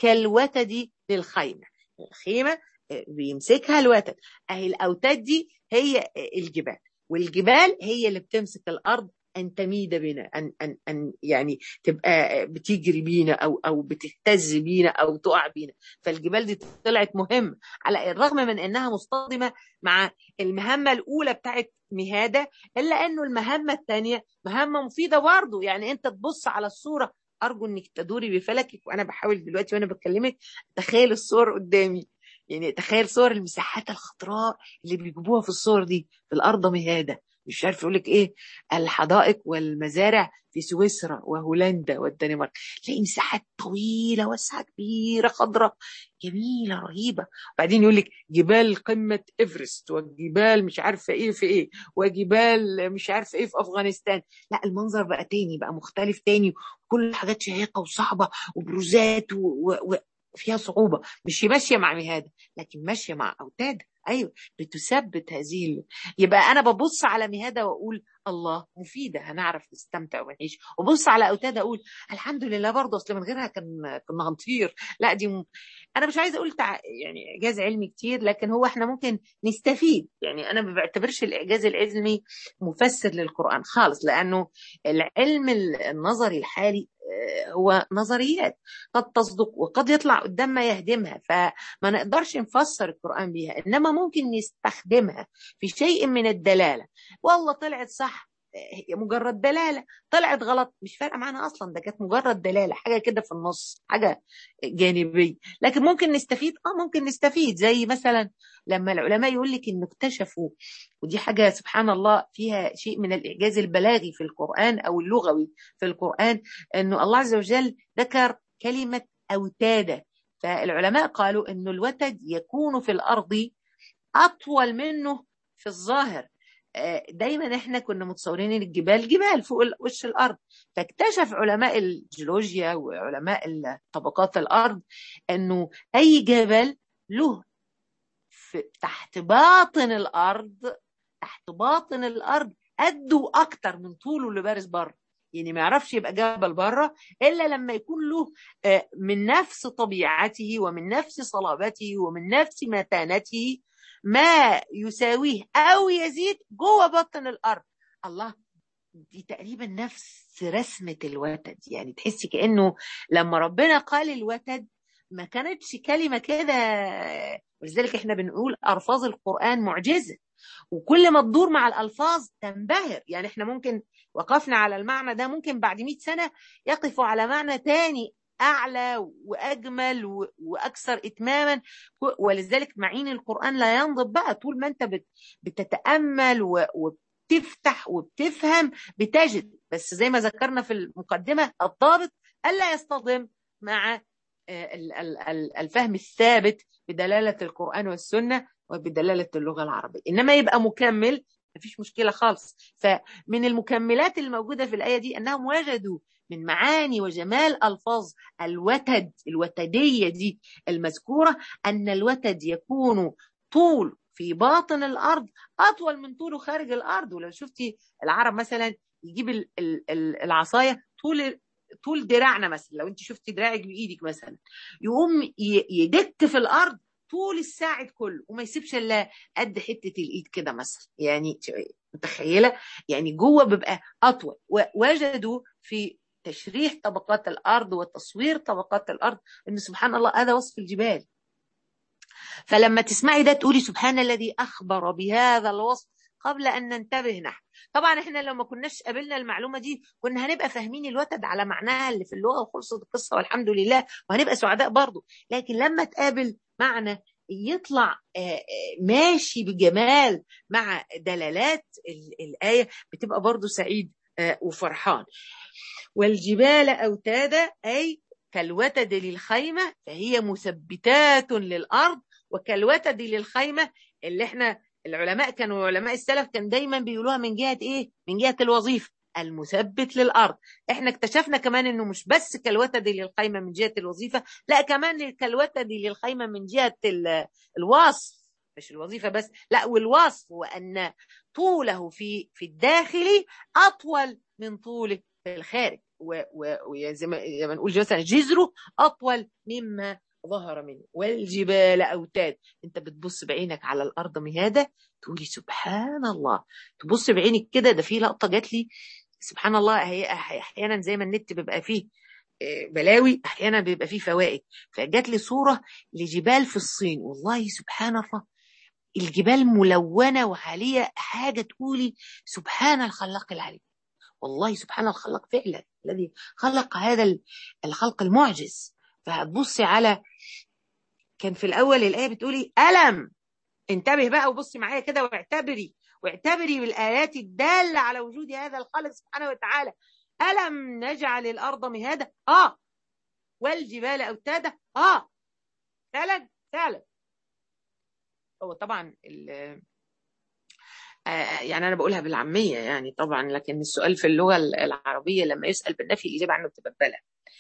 كالوتد للخيمه الخيمه بيمسكها الوتد اهي الاوتاد دي هي الجبال والجبال هي اللي بتمسك الارض ان تميد بنا ان ان ان يعني تبقى بتجري بينا او او بتهتز بينا او تقع بينا فالجبال دي طلعت مهمه على الرغم من انها مصطدمه مع المهمه الاولى بتاعت مهاده الا انه المهمه الثانيه مهمه مفيده برضه يعني انت تبص على الصوره ارجو انك تدوري بفلكك وانا بحاول دلوقتي وانا بكلمك تخيل الصور قدامي يعني تخيل صور المساحات الخضراء اللي بيجيبوها في الصور دي في الارض مهاده مش عارف يقول لك ايه الحدائق والمزارع في سويسرا وهولندا والدنمارك تلاقي مساحات طويله واسعه كبيره خضراء جميله رهيبه وبعدين يقول لك جبال قمه ايفرست وجبال مش عارفه ايه في ايه وجبال مش عارفه ايه في افغانستان لا المنظر بقى تاني بقى مختلف تاني وكل حاجات شيقه وصعبه وبروزات و... و... فيها صعوبه مش ماشيه مع مهاده لكن ماشيه مع اوتاد ايوه بتثبت هذه ال... يبقى انا ببص على مهاده واقول الله مفيده هنعرف نستمتع ونعيش وبص على اوتاد اقول الحمد لله برضه اصل من غيرها كان كنا هنطير لا دي م... انا مش عايزه اقول تع... يعني اعجاز علمي كتير لكن هو احنا ممكن نستفيد يعني انا ما بعتبرش الاعجاز العلمي مفسر للقران خالص لانه العلم النظري الحالي هو نظريات قد تصدق وقد يطلع قدام ما يهدمها فما نقدرش نفسر القرآن بيها إنما ممكن نستخدمها في شيء من الدلالة والله طلعت صح هي مجرد دلالة طلعت غلط مش فارقة معانا أصلا ده كانت مجرد دلالة حاجة كده في النص حاجة جانبية لكن ممكن نستفيد اه ممكن نستفيد زي مثلا لما العلماء يقول لك إنه اكتشفوا ودي حاجة سبحان الله فيها شيء من الإعجاز البلاغي في القرآن أو اللغوي في القرآن أنه الله عز وجل ذكر كلمة أوتادة فالعلماء قالوا أنه الوتد يكون في الأرض أطول منه في الظاهر دايما احنا كنا متصورين ان الجبال جبال فوق وش الارض فاكتشف علماء الجيولوجيا وعلماء طبقات الارض انه اي جبل له في تحت باطن الارض تحت باطن الارض قده اكتر من طوله اللي بارز بره يعني ما يعرفش يبقى جبل بره الا لما يكون له من نفس طبيعته ومن نفس صلابته ومن نفس متانته ما يساويه او يزيد جوه بطن الارض الله دي تقريبا نفس رسمه الوتد يعني تحسي كانه لما ربنا قال الوتد ما كانتش كلمه كده ولذلك احنا بنقول الفاظ القران معجزه وكل ما تدور مع الالفاظ تنبهر يعني احنا ممكن وقفنا على المعنى ده ممكن بعد 100 سنه يقفوا على معنى تاني اعلى واجمل واكثر اتماما ولذلك معين القران لا ينضب بقى طول ما انت بتتامل وبتفتح وبتفهم بتجد بس زي ما ذكرنا في المقدمه الضابط الا يصطدم مع الفهم الثابت بدلاله القران والسنه وبدلاله اللغه العربيه انما يبقى مكمل مفيش مشكله خالص فمن المكملات الموجوده في الايه دي انهم وجدوا من معاني وجمال الفاظ الوتد الوتديه دي المذكوره ان الوتد يكون طول في باطن الارض اطول من طوله خارج الارض ولو شفتي العرب مثلا يجيب العصايه طول طول دراعنا مثلا لو انت شفتي دراعك بايدك مثلا يقوم يدك في الارض طول الساعد كله وما يسيبش الا قد حته الايد كده مثلا يعني متخيله يعني جوه بيبقى اطول ووجدوا في تشريح طبقات الارض وتصوير طبقات الارض ان سبحان الله هذا وصف الجبال فلما تسمعي ده تقولي سبحان الذي اخبر بهذا الوصف قبل ان ننتبه نحن طبعا احنا لو ما كناش قابلنا المعلومه دي كنا هنبقى فاهمين الوتد على معناها اللي في اللغه وخلصت القصه والحمد لله وهنبقى سعداء برضه لكن لما تقابل معنى يطلع ماشي بجمال مع دلالات الآية بتبقى برضو سعيد وفرحان والجبال أوتادا أي كالوتد للخيمة فهي مثبتات للأرض وكالوتد للخيمة اللي احنا العلماء كانوا علماء السلف كان دايما بيقولوها من جهة ايه من جهة الوظيفة المثبت للأرض احنا اكتشفنا كمان انه مش بس كالوتد للخيمة من جهة الوظيفة لا كمان كالوتد للخيمة من جهة الوصف مش الوظيفة بس لا والوصف وأن طوله في في الداخل أطول من طوله في الخارج وزي ما نقول مثلا جذره أطول مما ظهر منه والجبال أوتاد أنت بتبص بعينك على الأرض مهادة تقولي سبحان الله تبص بعينك كده ده في لقطة جات لي سبحان الله هي أحيانا زي ما النت بيبقى فيه بلاوي احيانا بيبقى فيه فوائد فجات لي صوره لجبال في الصين والله سبحان الله الجبال ملونه وعاليه حاجه تقولي سبحان الخلاق العليم والله سبحان الخلاق فعلا الذي خلق هذا الخلق المعجز فهتبصي على كان في الاول الايه بتقولي الم انتبه بقى وبصي معايا كده واعتبري واعتبري بالايات الداله على وجود هذا الخالق سبحانه وتعالى ألم نجعل الأرض مهادا؟ آه والجبال أوتادا؟ آه فعلا فعلا هو طبعا آه يعني أنا بقولها بالعامية يعني طبعا لكن السؤال في اللغة العربية لما يسأل بالنفي الإجابة عنه بتبقى ببلى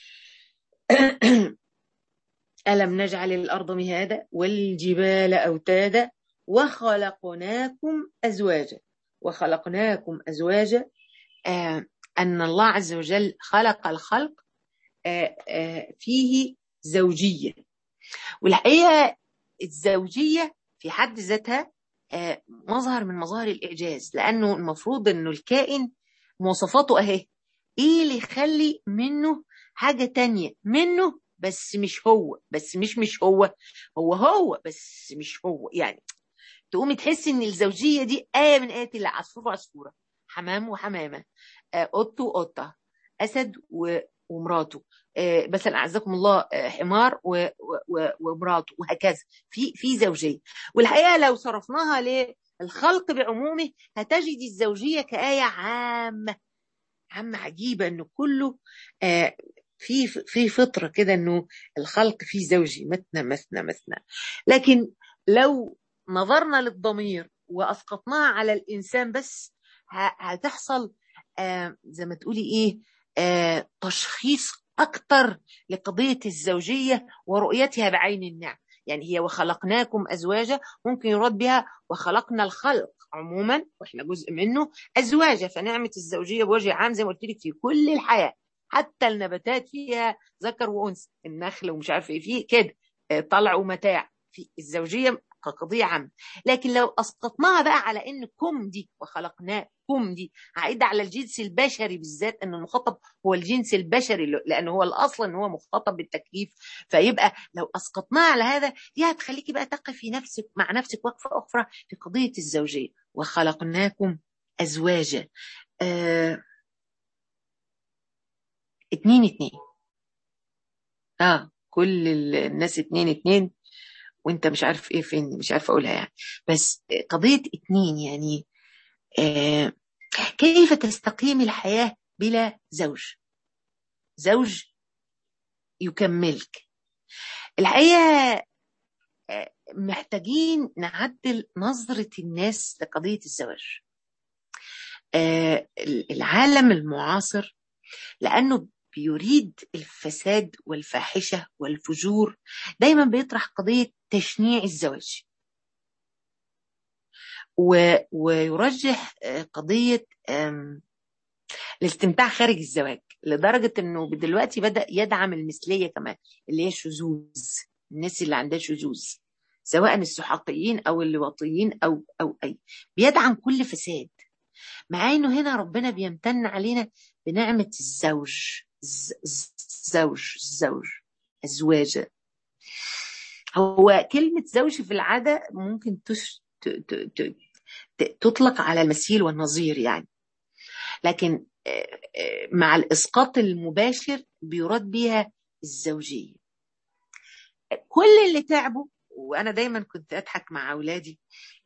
ألم نجعل الأرض مهادا والجبال أوتادا وخلقناكم أزواجا وخلقناكم أزواجا آه أن الله عز وجل خلق الخلق فيه زوجية والحقيقة الزوجية في حد ذاتها مظهر من مظاهر الإعجاز لأنه المفروض أنه الكائن مواصفاته أهي إيه اللي يخلي منه حاجة تانية منه بس مش هو بس مش مش هو هو هو بس مش هو يعني تقومي تحسي ان الزوجيه دي ايه من ايات الله عصفور وعصفوره حمام وحمامه قط وقطه اسد ومراته مثلا اعزكم الله حمار ومراته وهكذا في في زوجيه والحقيقه لو صرفناها للخلق بعمومه هتجد الزوجيه كايه عامه عامه عجيبه انه كله في في فطره كده انه الخلق فيه زوجي مثنى مثنى مثنى لكن لو نظرنا للضمير واسقطناها على الانسان بس هتحصل آه زي ما تقولي ايه آه تشخيص اكتر لقضيه الزوجيه ورؤيتها بعين النعم يعني هي وخلقناكم ازواجا ممكن يراد بها وخلقنا الخلق عموما واحنا جزء منه ازواجا فنعمه الزوجيه بوجه عام زي ما قلت لك في كل الحياه حتى النباتات فيها ذكر وانثى النخل ومش عارف ايه فيه كده طلع ومتاع في الزوجيه كقضيه عامه لكن لو اسقطناها بقى على ان كم دي وخلقناكم دي عائده على الجنس البشري بالذات ان المخاطب هو الجنس البشري لانه هو الاصل ان هو مخاطب بالتكليف فيبقى لو اسقطناها على هذا دي هتخليكي بقى تقفي نفسك مع نفسك وقفه اخرى في قضيه الزوجيه وخلقناكم ازواجا آه اتنين اتنين اه كل الناس اتنين اتنين وانت مش عارف ايه فين مش عارف اقولها يعني بس قضية اتنين يعني آه كيف تستقيم الحياة بلا زوج زوج يكملك الحقيقة آه محتاجين نعدل نظرة الناس لقضية الزواج آه العالم المعاصر لأنه بيريد الفساد والفاحشة والفجور دايما بيطرح قضية تشنيع الزواج و... ويرجح قضية الاستمتاع خارج الزواج لدرجة انه دلوقتي بدأ يدعم المثلية كمان اللي هي شذوذ الناس اللي عندها شذوذ سواء السحاقيين او اللواطيين او او اي بيدعم كل فساد مع انه هنا ربنا بيمتن علينا بنعمة الزوج زوج زوج أزواج هو كلمة زوج في العادة ممكن تش... ت... ت... ت... تطلق على المثيل والنظير يعني لكن مع الإسقاط المباشر بيراد بها الزوجية كل اللي تعبوا وأنا دايما كنت أضحك مع أولادي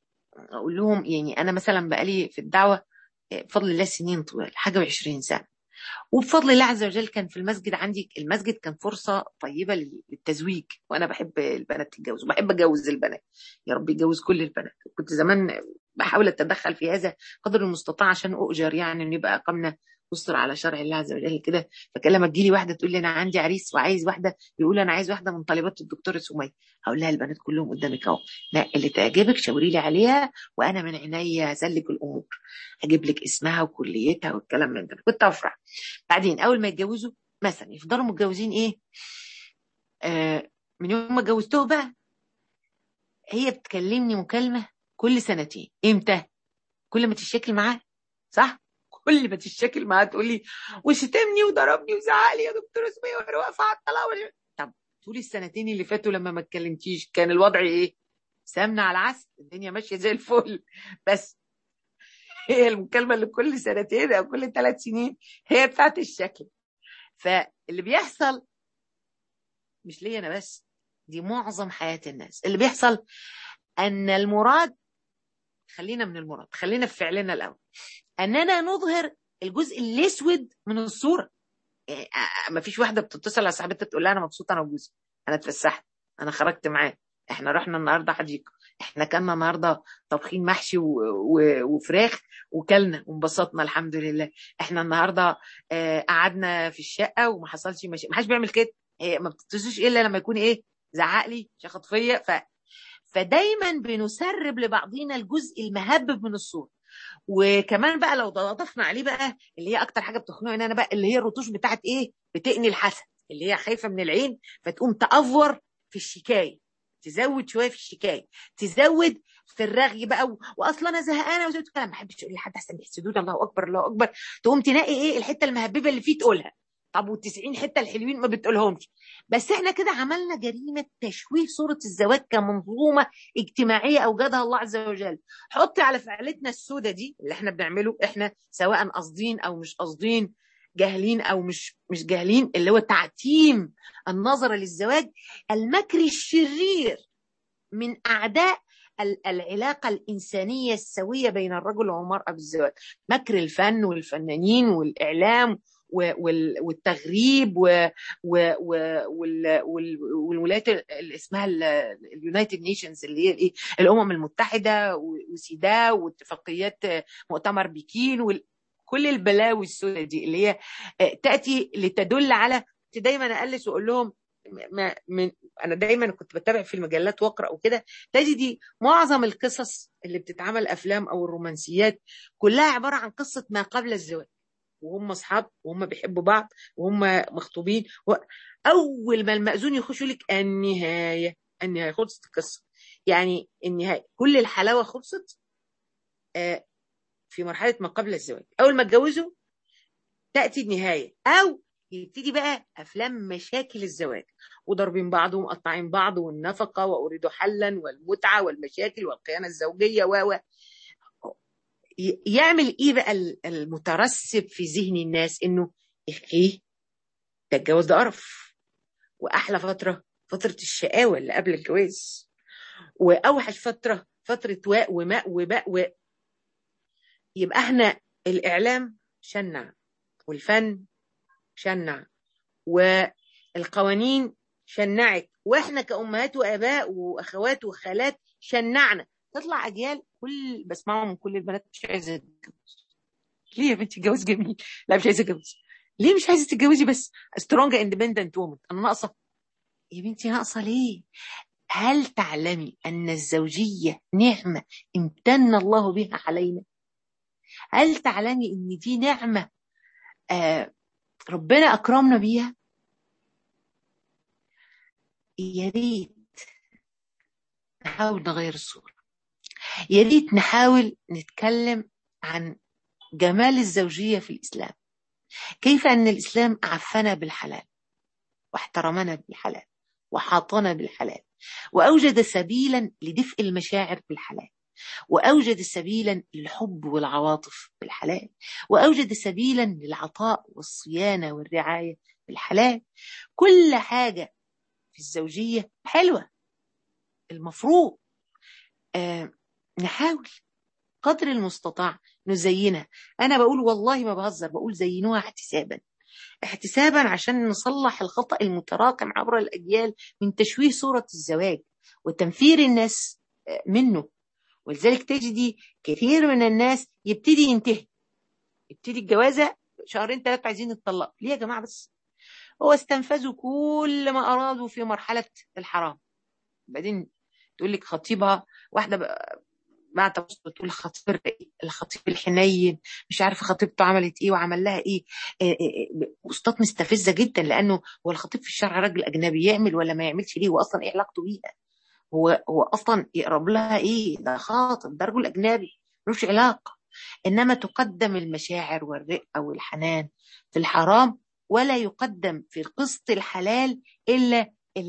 أقول لهم يعني أنا مثلا بقالي في الدعوة بفضل الله سنين طوال حاجة وعشرين سنة وبفضل الله عز وجل كان في المسجد عندي المسجد كان فرصة طيبة للتزويج وأنا بحب البنات تتجوز وبحب أجوز البنات يا رب يجوز كل البنات كنت زمان بحاول أتدخل في هذا قدر المستطاع عشان أؤجر يعني إن يبقى أقمنا نصر على شرع الله عز وجل كده فكان لما تجيلي واحده تقول لي انا عندي عريس وعايز واحده يقول انا عايز واحده من طالبات الدكتوره سميه هقول لها البنات كلهم قدامك اهو اللي تعجبك شاوري لي عليها وانا من عينيا هسلك الامور اجيب لك اسمها وكليتها والكلام من ده كنت افرح بعدين اول ما يتجوزوا مثلا يفضلوا متجوزين ايه آه من يوم ما اتجوزته بقى هي بتكلمني مكالمه كل سنتين امتى كل ما تشكل معاه صح كل ما تشكل معاه تقول لي وشتمني وضربني وزعق لي يا دكتور اسمي وانا واقفه على الطلاق طب طول السنتين اللي فاتوا لما ما اتكلمتيش كان الوضع ايه؟ سمنه على العسل الدنيا ماشيه زي الفل بس هي المكالمه اللي كل سنتين او كل ثلاث سنين هي بتاعت الشكل فاللي بيحصل مش ليا انا بس دي معظم حياه الناس اللي بيحصل ان المراد خلينا من المراد خلينا في فعلنا الاول اننا نظهر الجزء الاسود من الصوره يعني ما فيش واحده بتتصل على صاحبتها تقول لها انا مبسوطه انا وجوزي انا اتفسحت انا خرجت معاه احنا رحنا النهارده حديقه احنا كنا النهارده طابخين محشي و... و... وفراخ وكلنا وانبسطنا الحمد لله احنا النهارده آه قعدنا في الشقه وما حصلش مش... ما حدش بيعمل كده هي ما بتتصلش الا لما يكون ايه زعق لي شخط فيا ف... فدايما بنسرب لبعضينا الجزء المهبب من الصوره وكمان بقى لو ضفنا عليه بقى اللي هي اكتر حاجه بتخنقني انا بقى اللي هي الرطوش بتاعت ايه بتقني الحسد اللي هي خايفه من العين فتقوم تافور في الشكايه تزود شويه في الشكايه تزود في الرغي بقى و... واصلا انا زهقانه وزي كلام ما بحبش اقول لحد احسن يحسدوني الله اكبر الله اكبر تقوم تلاقي ايه الحته المهببه اللي فيه تقولها طب وال90 حته الحلوين ما بتقولهمش بس احنا كده عملنا جريمه تشويه صوره الزواج كمنظومه اجتماعيه اوجدها الله عز وجل حطي على فعلتنا السودة دي اللي احنا بنعمله احنا سواء قاصدين او مش قاصدين جاهلين او مش مش جاهلين اللي هو تعتيم النظر للزواج المكر الشرير من اعداء العلاقة الإنسانية السوية بين الرجل والمرأة بالزواج مكر الفن والفنانين والإعلام والتغريب والولايات اللي اسمها اليونايتد نيشنز اللي هي الايه الامم المتحده وسيدا واتفاقيات مؤتمر بكين وكل البلاوي السوداء دي اللي هي تاتي لتدل على دايما اقلس واقول لهم ما من انا دايما كنت بتابع في المجلات واقرا وكده تجدي معظم القصص اللي بتتعمل افلام او الرومانسيات كلها عباره عن قصه ما قبل الزواج وهم اصحاب وهم بيحبوا بعض وهم مخطوبين و... اول ما المأذون يخش لك النهايه النهايه خلصت القصه يعني النهايه كل الحلاوه خلصت آه في مرحله ما قبل الزواج اول ما اتجوزوا تاتي النهايه او يبتدي بقى افلام مشاكل الزواج وضاربين بعض ومقطعين بعض والنفقه واريد حلا والمتعه والمشاكل والخيانه الزوجيه و يعمل ايه بقى المترسب في ذهن الناس انه ايه ده الجواز ده قرف واحلى فتره فتره الشقاوه اللي قبل الجواز واوحش فتره فتره واء وماء وباء و يبقى احنا الاعلام شنع والفن شنع والقوانين شنعت واحنا كامهات واباء واخوات وخالات شنعنا تطلع اجيال كل بسمعه من كل البنات مش عايزه تتجوز ليه يا بنتي الجواز جميل لا مش عايزه اتجوز ليه مش عايزه تتجوزي بس سترونج اندبندنت وومن انا ناقصه يا بنتي ناقصه ليه هل تعلمي ان الزوجيه نعمه امتن الله بها علينا هل تعلمي ان دي نعمه آه ربنا اكرمنا بيها يا ريت نحاول نغير الصوره يا ريت نحاول نتكلم عن جمال الزوجية في الإسلام كيف أن الإسلام عفنا بالحلال واحترمنا بالحلال وحاطنا بالحلال وأوجد سبيلا لدفء المشاعر بالحلال وأوجد سبيلا للحب والعواطف بالحلال وأوجد سبيلا للعطاء والصيانة والرعاية بالحلال كل حاجة في الزوجية حلوة المفروض آه نحاول قدر المستطاع نزينها انا بقول والله ما بهزر بقول زينوها احتسابا احتسابا عشان نصلح الخطأ المتراكم عبر الأجيال من تشويه صورة الزواج وتنفير الناس منه ولذلك تجدي كثير من الناس يبتدي ينتهي يبتدي الجوازة شهرين ثلاثة عايزين يتطلقوا ليه يا جماعة بس هو استنفذوا كل ما أرادوا في مرحلة الحرام بعدين تقول لك خطيبها واحدة ما تقول الخطيب الخطيب الحنين مش عارفه خطيبته عملت ايه وعمل لها ايه بوستات مستفزه جدا لانه هو الخطيب في الشرع راجل اجنبي يعمل ولا ما يعملش ليه واصلا ايه علاقته بيها هو هو اصلا يقرب لها ايه ده خاطب ده رجل اجنبي ملوش علاقه انما تقدم المشاعر والرقه والحنان في الحرام ولا يقدم في القسط الحلال الا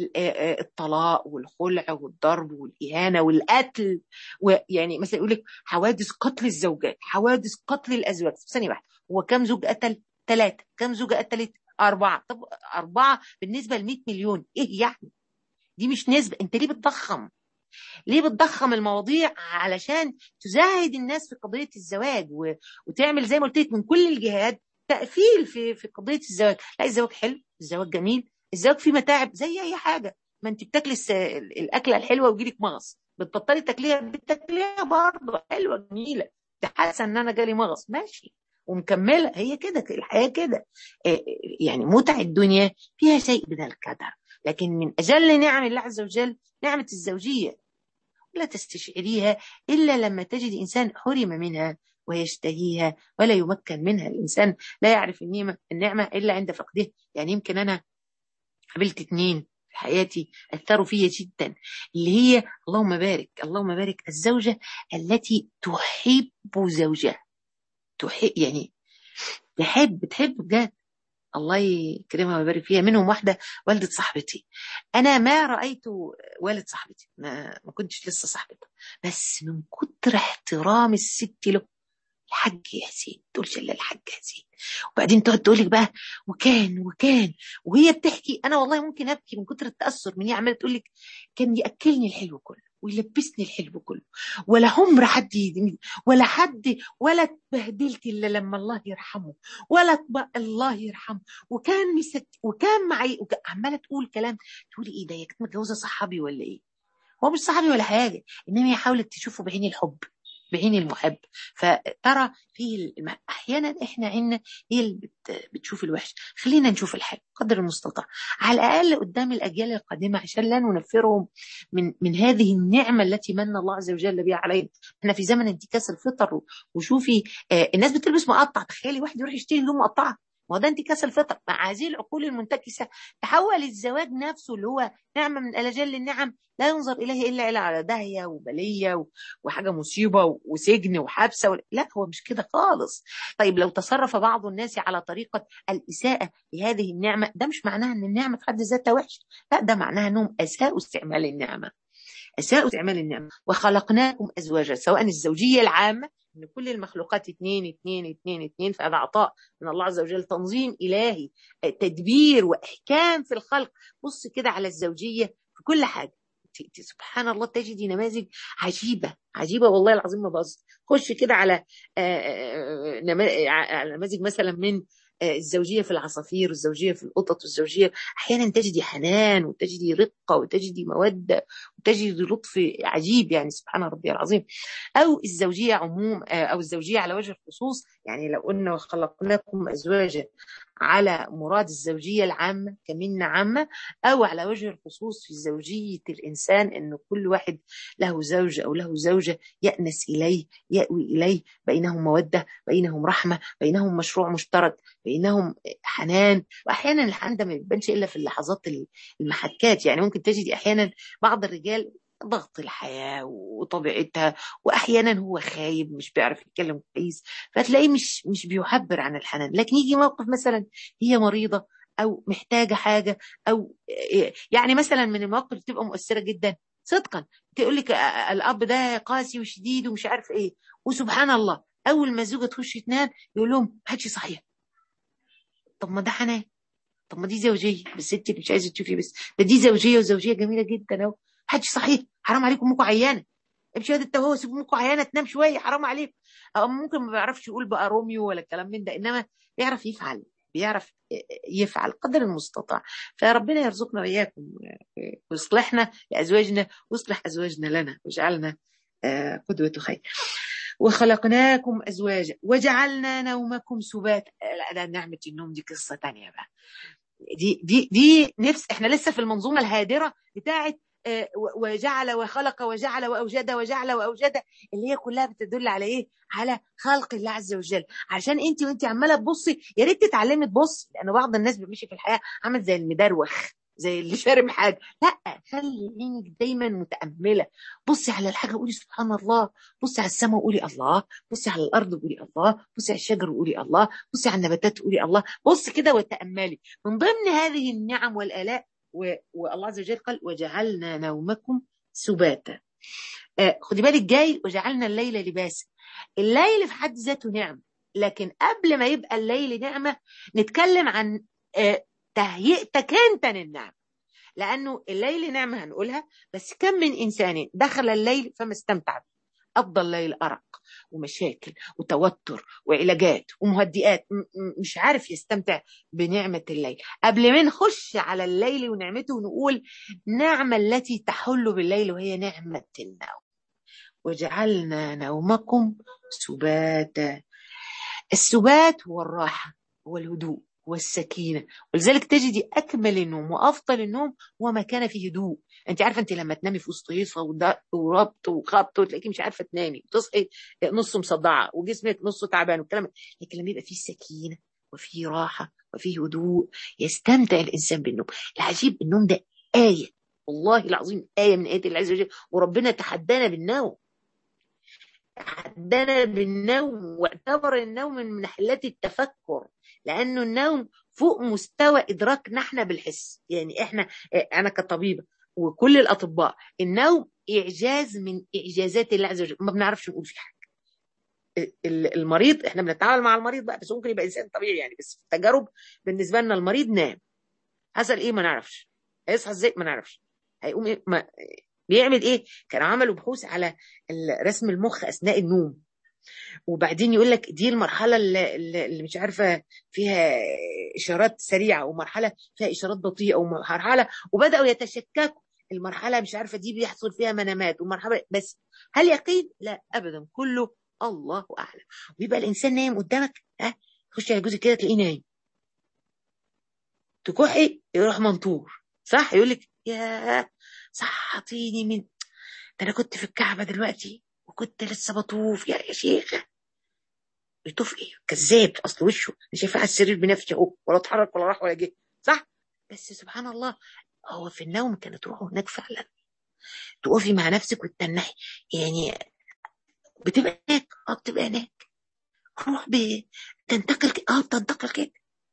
الطلاق والخلع والضرب والاهانه والقتل ويعني مثلا يقول لك حوادث قتل الزوجات حوادث قتل الازواج ثانيه واحده هو كم زوج قتل ثلاثه كم زوجه قتلت اربعه طب اربعه بالنسبه ل 100 مليون ايه يعني دي مش نسبه انت ليه بتضخم ليه بتضخم المواضيع علشان تزاهد الناس في قضيه الزواج و... وتعمل زي ما قلت لك من كل الجهات تقفيل في في قضيه الزواج لا الزواج حلو الزواج جميل الزواج فيه متاعب زي اي حاجه ما انت بتاكلي الس... الاكله الحلوه ويجيلك مغص بتبطلي تاكليها بتاكليها برضه حلوه جميله حاسه ان انا جالي مغص ماشي ومكمله هي كده الحياه كده يعني متع الدنيا فيها شيء من الكدر لكن من اجل نعم الله عز وجل نعمه الزوجيه لا تستشعريها الا لما تجد انسان حرم منها ويشتهيها ولا يمكن منها الانسان لا يعرف النعمه النعمه الا عند فقدها يعني يمكن انا قابلت اتنين في حياتي اثروا فيا جدا اللي هي اللهم بارك اللهم بارك الزوجه التي تحب زوجها تحب يعني تحب تحب بجد الله يكرمها ويبارك فيها منهم واحده والده صاحبتي انا ما رايت والد صاحبتي ما, ما كنتش لسه صاحبتها بس من كتر احترام الست له الحاج ياسين تقول الا الحاج ياسين وبعدين تقعد تقول لك بقى وكان وكان وهي بتحكي انا والله ممكن ابكي من كتر التاثر من هي عماله تقول لك كان ياكلني الحلو كله ويلبسني الحلو كله ولا عمر حد يدمي ولا حد ولا اتبهدلت الا لما الله يرحمه ولا الله يرحمه وكان مست وكان معي وك... عماله تقول كلام تقولي ايه ده هي كانت متجوزه صحابي ولا ايه هو مش صحابي ولا حاجه انما هي حاولت تشوفه بعين الحب بعين المحب فترى في احيانا احنا عنا هي اللي بت... بتشوف الوحش خلينا نشوف الحلو قدر المستطاع على الاقل قدام الاجيال القادمه عشان لا ننفرهم من من هذه النعمه التي من الله عز وجل بها علينا احنا في زمن انتكاس الفطر وشوفي آه الناس بتلبس مقطع تخيلي واحد يروح يشتري هدوم مقطعه ما هو ده انتكاس الفطر مع هذه العقول المنتكسه تحول الزواج نفسه اللي هو نعمه من الاجل النعم لا ينظر اليه الا الى على داهيه وبليه وحاجه مصيبه وسجن وحبسه و... لا هو مش كده خالص طيب لو تصرف بعض الناس على طريقه الاساءه لهذه النعمه ده مش معناها ان النعمه في حد ذاتها وحشه لا ده معناها انهم اساءوا استعمال النعمه اساءوا استعمال النعمه وخلقناكم ازواجا سواء الزوجيه العامه ان كل المخلوقات اتنين اتنين اتنين اتنين فهذا عطاء من الله عز وجل تنظيم الهي تدبير واحكام في الخلق بص كده على الزوجيه في كل حاجه سبحان الله تجدي نماذج عجيبه عجيبه والله العظيم ما بهزر خش كده على نماذج مثلا من الزوجيه في العصافير والزوجيه في القطط والزوجيه احيانا تجدي حنان وتجدي رقه وتجدي موده وتجدي لطف عجيب يعني سبحان ربي العظيم او الزوجيه عموم او الزوجيه على وجه الخصوص يعني لو قلنا وخلقناكم ازواجا على مراد الزوجيه العامه كمنه عامه او على وجه الخصوص في زوجيه الانسان انه كل واحد له زوج او له زوجه يانس اليه ياوي اليه بينهم موده بينهم رحمه بينهم مشروع مشترك بينهم حنان واحيانا الحنان ده ما بيبانش الا في اللحظات المحكات يعني ممكن تجدي احيانا بعض الرجال ضغط الحياة وطبيعتها وأحيانا هو خايب مش بيعرف يتكلم كويس فتلاقيه مش مش بيعبر عن الحنان لكن يجي موقف مثلا هي مريضة أو محتاجة حاجة أو يعني مثلا من المواقف اللي بتبقى مؤثرة جدا صدقا تقول لك الأب ده قاسي وشديد ومش عارف إيه وسبحان الله أول ما الزوجة تخش تنام يقول لهم هاتشي صحيح طب ما ده حنان طب ما دي زوجيه بس انت مش عايزه تشوفي بس ده دي زوجيه وزوجيه جميله جدا اهو حاج صحيح حرام عليكم امكم عيانه امشي يا انت هو سيب امكم عيانه تنام شويه حرام عليك او ممكن ما بيعرفش يقول بقى روميو ولا الكلام من ده انما بيعرف يفعل بيعرف يفعل قدر المستطاع فربنا يرزقنا واياكم ويصلحنا لازواجنا ويصلح ازواجنا لنا واجعلنا قدوه خير وخلقناكم ازواجا وجعلنا نومكم سباتا لا نعمه النوم دي قصه تانية بقى دي دي دي نفس احنا لسه في المنظومه الهادره بتاعت وجعل وخلق وجعل واوجد وجعل واوجد اللي هي كلها بتدل على ايه؟ على خلق الله عز وجل عشان انت وانت عماله تبصي يا ريت تتعلمي تبصي لان بعض الناس بيمشي في الحياه عامل زي المدروخ زي اللي شارب حاجه لا خلي عينك دايما متامله بصي على الحاجه قولي سبحان الله بصي على السماء وقولي الله بصي على الارض وقولي الله بصي على الشجر وقولي الله بصي على النباتات وقولي الله بصي كده وتاملي من ضمن هذه النعم والالاء والله عز وجل قال وجعلنا نومكم سباتا آه خدي بالك جاي وجعلنا الليل لباسا الليل في حد ذاته نعمه لكن قبل ما يبقى الليل نعمه نتكلم عن آه تهيئتك انت للنعمه لانه الليل نعمه هنقولها بس كم من انسان دخل الليل فما استمتع به قضى الليل ارق ومشاكل وتوتر وعلاجات ومهدئات مش عارف يستمتع بنعمة الليل قبل ما نخش على الليل ونعمته ونقول نعمة التي تحل بالليل وهي نعمة النوم وجعلنا نومكم سباتا السبات هو الراحة والهدوء والسكينة ولذلك تجدي أكمل النوم وأفضل النوم هو ما كان فيه هدوء انت عارفه انت لما تنامي في وسط هيصه ودق وربط وخبط وتلاقيكي مش عارفه تنامي وتصحي نص مصدعه وجسمك نص تعبان والكلام لكن لما يبقى فيه سكينه وفيه راحه وفيه هدوء يستمتع الانسان بالنوم العجيب النوم ده ايه والله العظيم ايه من ايات الله عز وجل وربنا تحدانا بالنوم تحدانا بالنوم واعتبر النوم من محلات التفكر لانه النوم فوق مستوى ادراكنا احنا بالحس يعني احنا انا كطبيبه وكل الاطباء النوم اعجاز من اعجازات الله عز وجل ما بنعرفش نقول فيه حاجه المريض احنا بنتعامل مع المريض بقى بس ممكن يبقى انسان طبيعي يعني بس في التجارب بالنسبه لنا المريض نام حصل ايه ما نعرفش هيصحى ازاي ما نعرفش هيقوم إيه؟ ما بيعمل ايه كانوا عملوا بحوث على رسم المخ اثناء النوم وبعدين يقول لك دي المرحله اللي, اللي مش عارفه فيها اشارات سريعه ومرحله فيها اشارات بطيئه ومرحله وبداوا يتشككوا المرحله مش عارفه دي بيحصل فيها منامات ومرحله بس هل يقين؟ لا ابدا كله الله اعلم ويبقى الانسان نايم قدامك ها تخش على جوزك كده تلاقيه نايم تكحي يروح منطور صح يقول لك يا صحتيني من ده انا كنت في الكعبه دلوقتي وكنت لسه بطوف يا يا شيخه بيطوف ايه كذاب اصل وشه انا شايفاه على السرير بنفسه اهو ولا اتحرك ولا راح ولا جه صح بس سبحان الله هو في النوم كانت روحه هناك فعلا تقفي مع نفسك وتتنحي يعني بتبقى هناك اه بتبقى هناك روح بتنتقل اه بتنتقل كده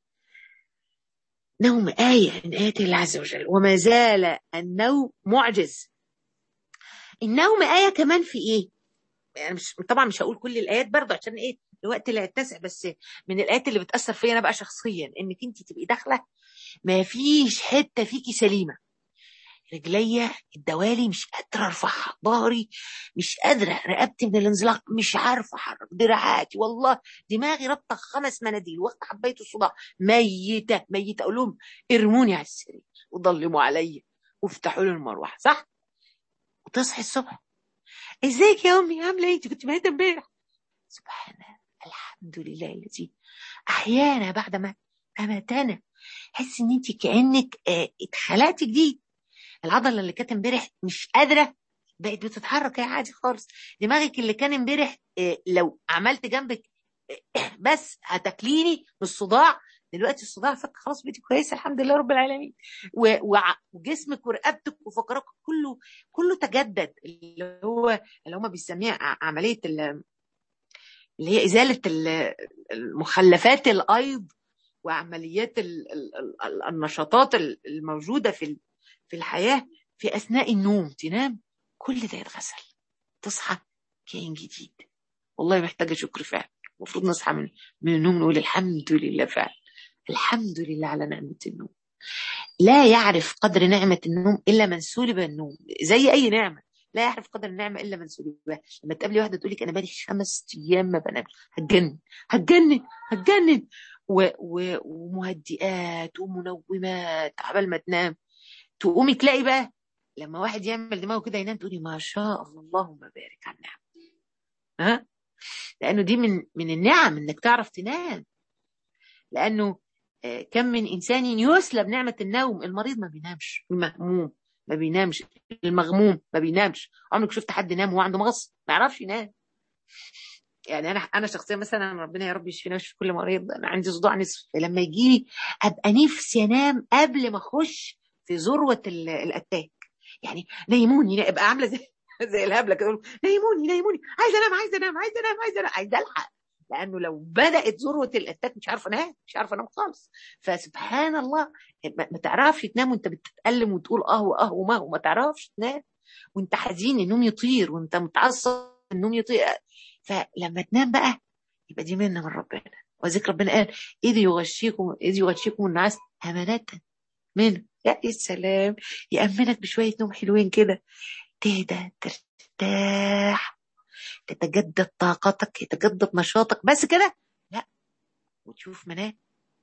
نوم آية من آيات الله عز وجل وما زال النوم معجز النوم آية كمان في إيه؟ يعني مش طبعا مش هقول كل الآيات برضه عشان إيه الوقت لا يتسع بس من الآيات اللي بتأثر فيا أنا بقى شخصيا إنك أنت تبقي داخلة ما فيش حتة فيكي سليمة رجليا الدوالي مش قادرة ارفعها ظهري مش قادرة رقبتي من الانزلاق مش عارفة احرك دراعاتي والله دماغي رابطة خمس مناديل واخدة حباية الصداع ميتة ميتة اقول لهم ارموني على السرير وضلموا عليا وافتحوا لي المروحة صح؟ وتصحي الصبح ازيك يا امي عاملة ايه؟ انت كنت ميتة امبارح سبحان الحمد لله الذي احيانا بعد ما اماتنا حس ان انت كانك اه اتخلقتي جديد العضله اللي كانت امبارح مش قادره بقت بتتحرك هي عادي خالص دماغك اللي كان امبارح اه لو عملت جنبك اه بس هتاكليني من الصداع دلوقتي الصداع فك خلاص بقيتي كويسه الحمد لله رب العالمين وجسمك ورقبتك وفقراتك كله كله تجدد اللي هو اللي هم بيسميها عمليه اللي هي ازاله المخلفات الايض وعمليات النشاطات الموجوده في في الحياه في اثناء النوم تنام كل ده يتغسل تصحى كائن جديد والله محتاجه شكر فعلا المفروض نصحى من من النوم نقول الحمد لله فعلا الحمد لله على نعمه النوم لا يعرف قدر نعمه النوم الا من سلب النوم زي اي نعمه لا يعرف قدر النعمه الا من سلبها لما تقابلي واحده تقول لك انا بقالي خمس ايام ما بنامش هتجنن هتجنن هتجنن و... و... ومهدئات ومنومات عبال ما تنام تقومي تلاقي بقى لما واحد يعمل دماغه كده ينام تقولي ما شاء الله اللهم بارك على النعم ها لانه دي من من النعم انك تعرف تنام لانه كم من انسان يسلب نعمه النوم المريض ما بينامش المهموم ما بينامش المغموم ما بينامش عمرك شفت حد نام وهو عنده مغص ما يعرفش ينام يعني انا انا شخصيا مثلا ربنا يا رب يشفينا ويشفي كل مريض انا عندي صداع نصف لما يجي لي ابقى نفسي انام قبل ما اخش في ذروه الاتاك يعني نيموني ابقى عامله زي زي الهبله كده نيموني نيموني عايزه انام عايزه انام عايزه انام عايزه انام عايزه الحق لانه لو بدات ذروه الاتاك مش عارفه انام مش عارفه انام خالص فسبحان الله ما تعرفش تنام وانت بتتالم وتقول اه واه وما وما تعرفش تنام وانت حزين النوم يطير وانت متعصب النوم يطير فلما تنام بقى يبقى دي منه من ربنا وذكر ربنا قال اذ يغشيكم اذ يغشيكم النعاس امانه منه يا سلام يامنك بشويه نوم حلوين كده تهدى ترتاح تتجدد طاقتك يتجدد نشاطك بس كده لا وتشوف منام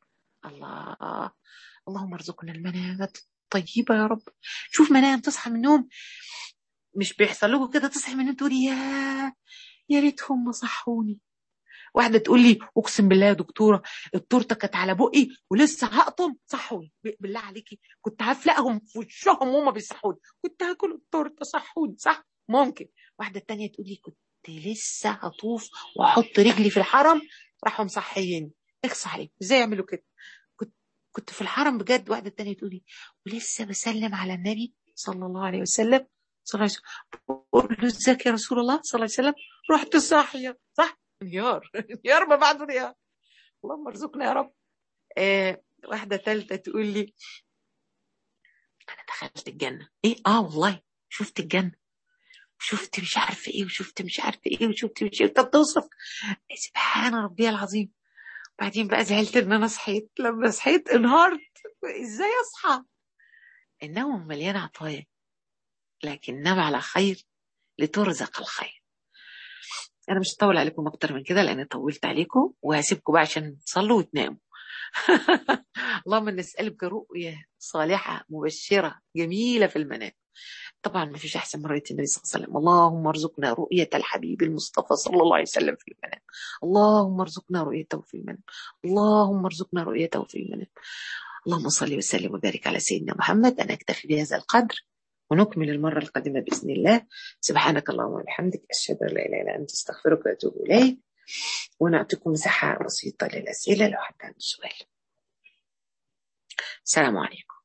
الله اللهم ارزقنا المنامات الطيبة يا رب شوف منام تصحى من النوم مش بيحصل لكم كده تصحي من النوم تقولي يا يا ريتهم ما صحوني واحدة تقول لي اقسم بالله يا دكتورة التورته كانت على بقي ولسه هقطم صحوني بالله عليكي كنت هفلقهم في وشهم وهم بيصحوني كنت هاكل التورته صحوني صح ممكن واحدة التانية تقول لي كنت لسه هطوف واحط رجلي في الحرم راحوا مصحيني اخص عليك ازاي يعملوا كده كنت كنت في الحرم بجد واحده تانية تقول لي ولسه بسلم على النبي صلى الله عليه وسلم صلى الله عليه وسلم بقول له ازيك يا رسول الله صلى الله عليه وسلم رحت صاحيه صح انهيار انهيار ما بعده انهيار اللهم ارزقنا يا رب آه واحده ثالثه تقول لي انا دخلت الجنه ايه اه والله شفت الجنه شفت مش عارفه ايه وشفت مش عارفه ايه وشفت مش ايه طب توصف سبحان ربي العظيم بعدين بقى زعلت ان انا صحيت لما صحيت انهارت ازاي اصحى النوم مليان عطايا لكن نام على خير لترزق الخير انا مش هطول عليكم اكتر من كده لاني طولت عليكم وهسيبكم بقى عشان تصلوا وتناموا اللهم نسألك رؤية صالحة مبشرة جميلة في المنام طبعا ما فيش احسن من رؤيه النبي صلى الله عليه وسلم اللهم ارزقنا رؤيه الحبيب المصطفى صلى الله عليه وسلم في المنام اللهم ارزقنا رؤيته في المنام اللهم ارزقنا رؤيته في المنام اللهم صل وسلم وبارك على سيدنا محمد انا اكتفي بهذا القدر ونكمل المرة القادمة بإذن الله سبحانك اللهم وبحمدك أشهد أن لا إله إلا أنت أستغفرك وأتوب إليك ونعطيكم مساحة بسيطة للأسئلة لو حد عنده سؤال السلام عليكم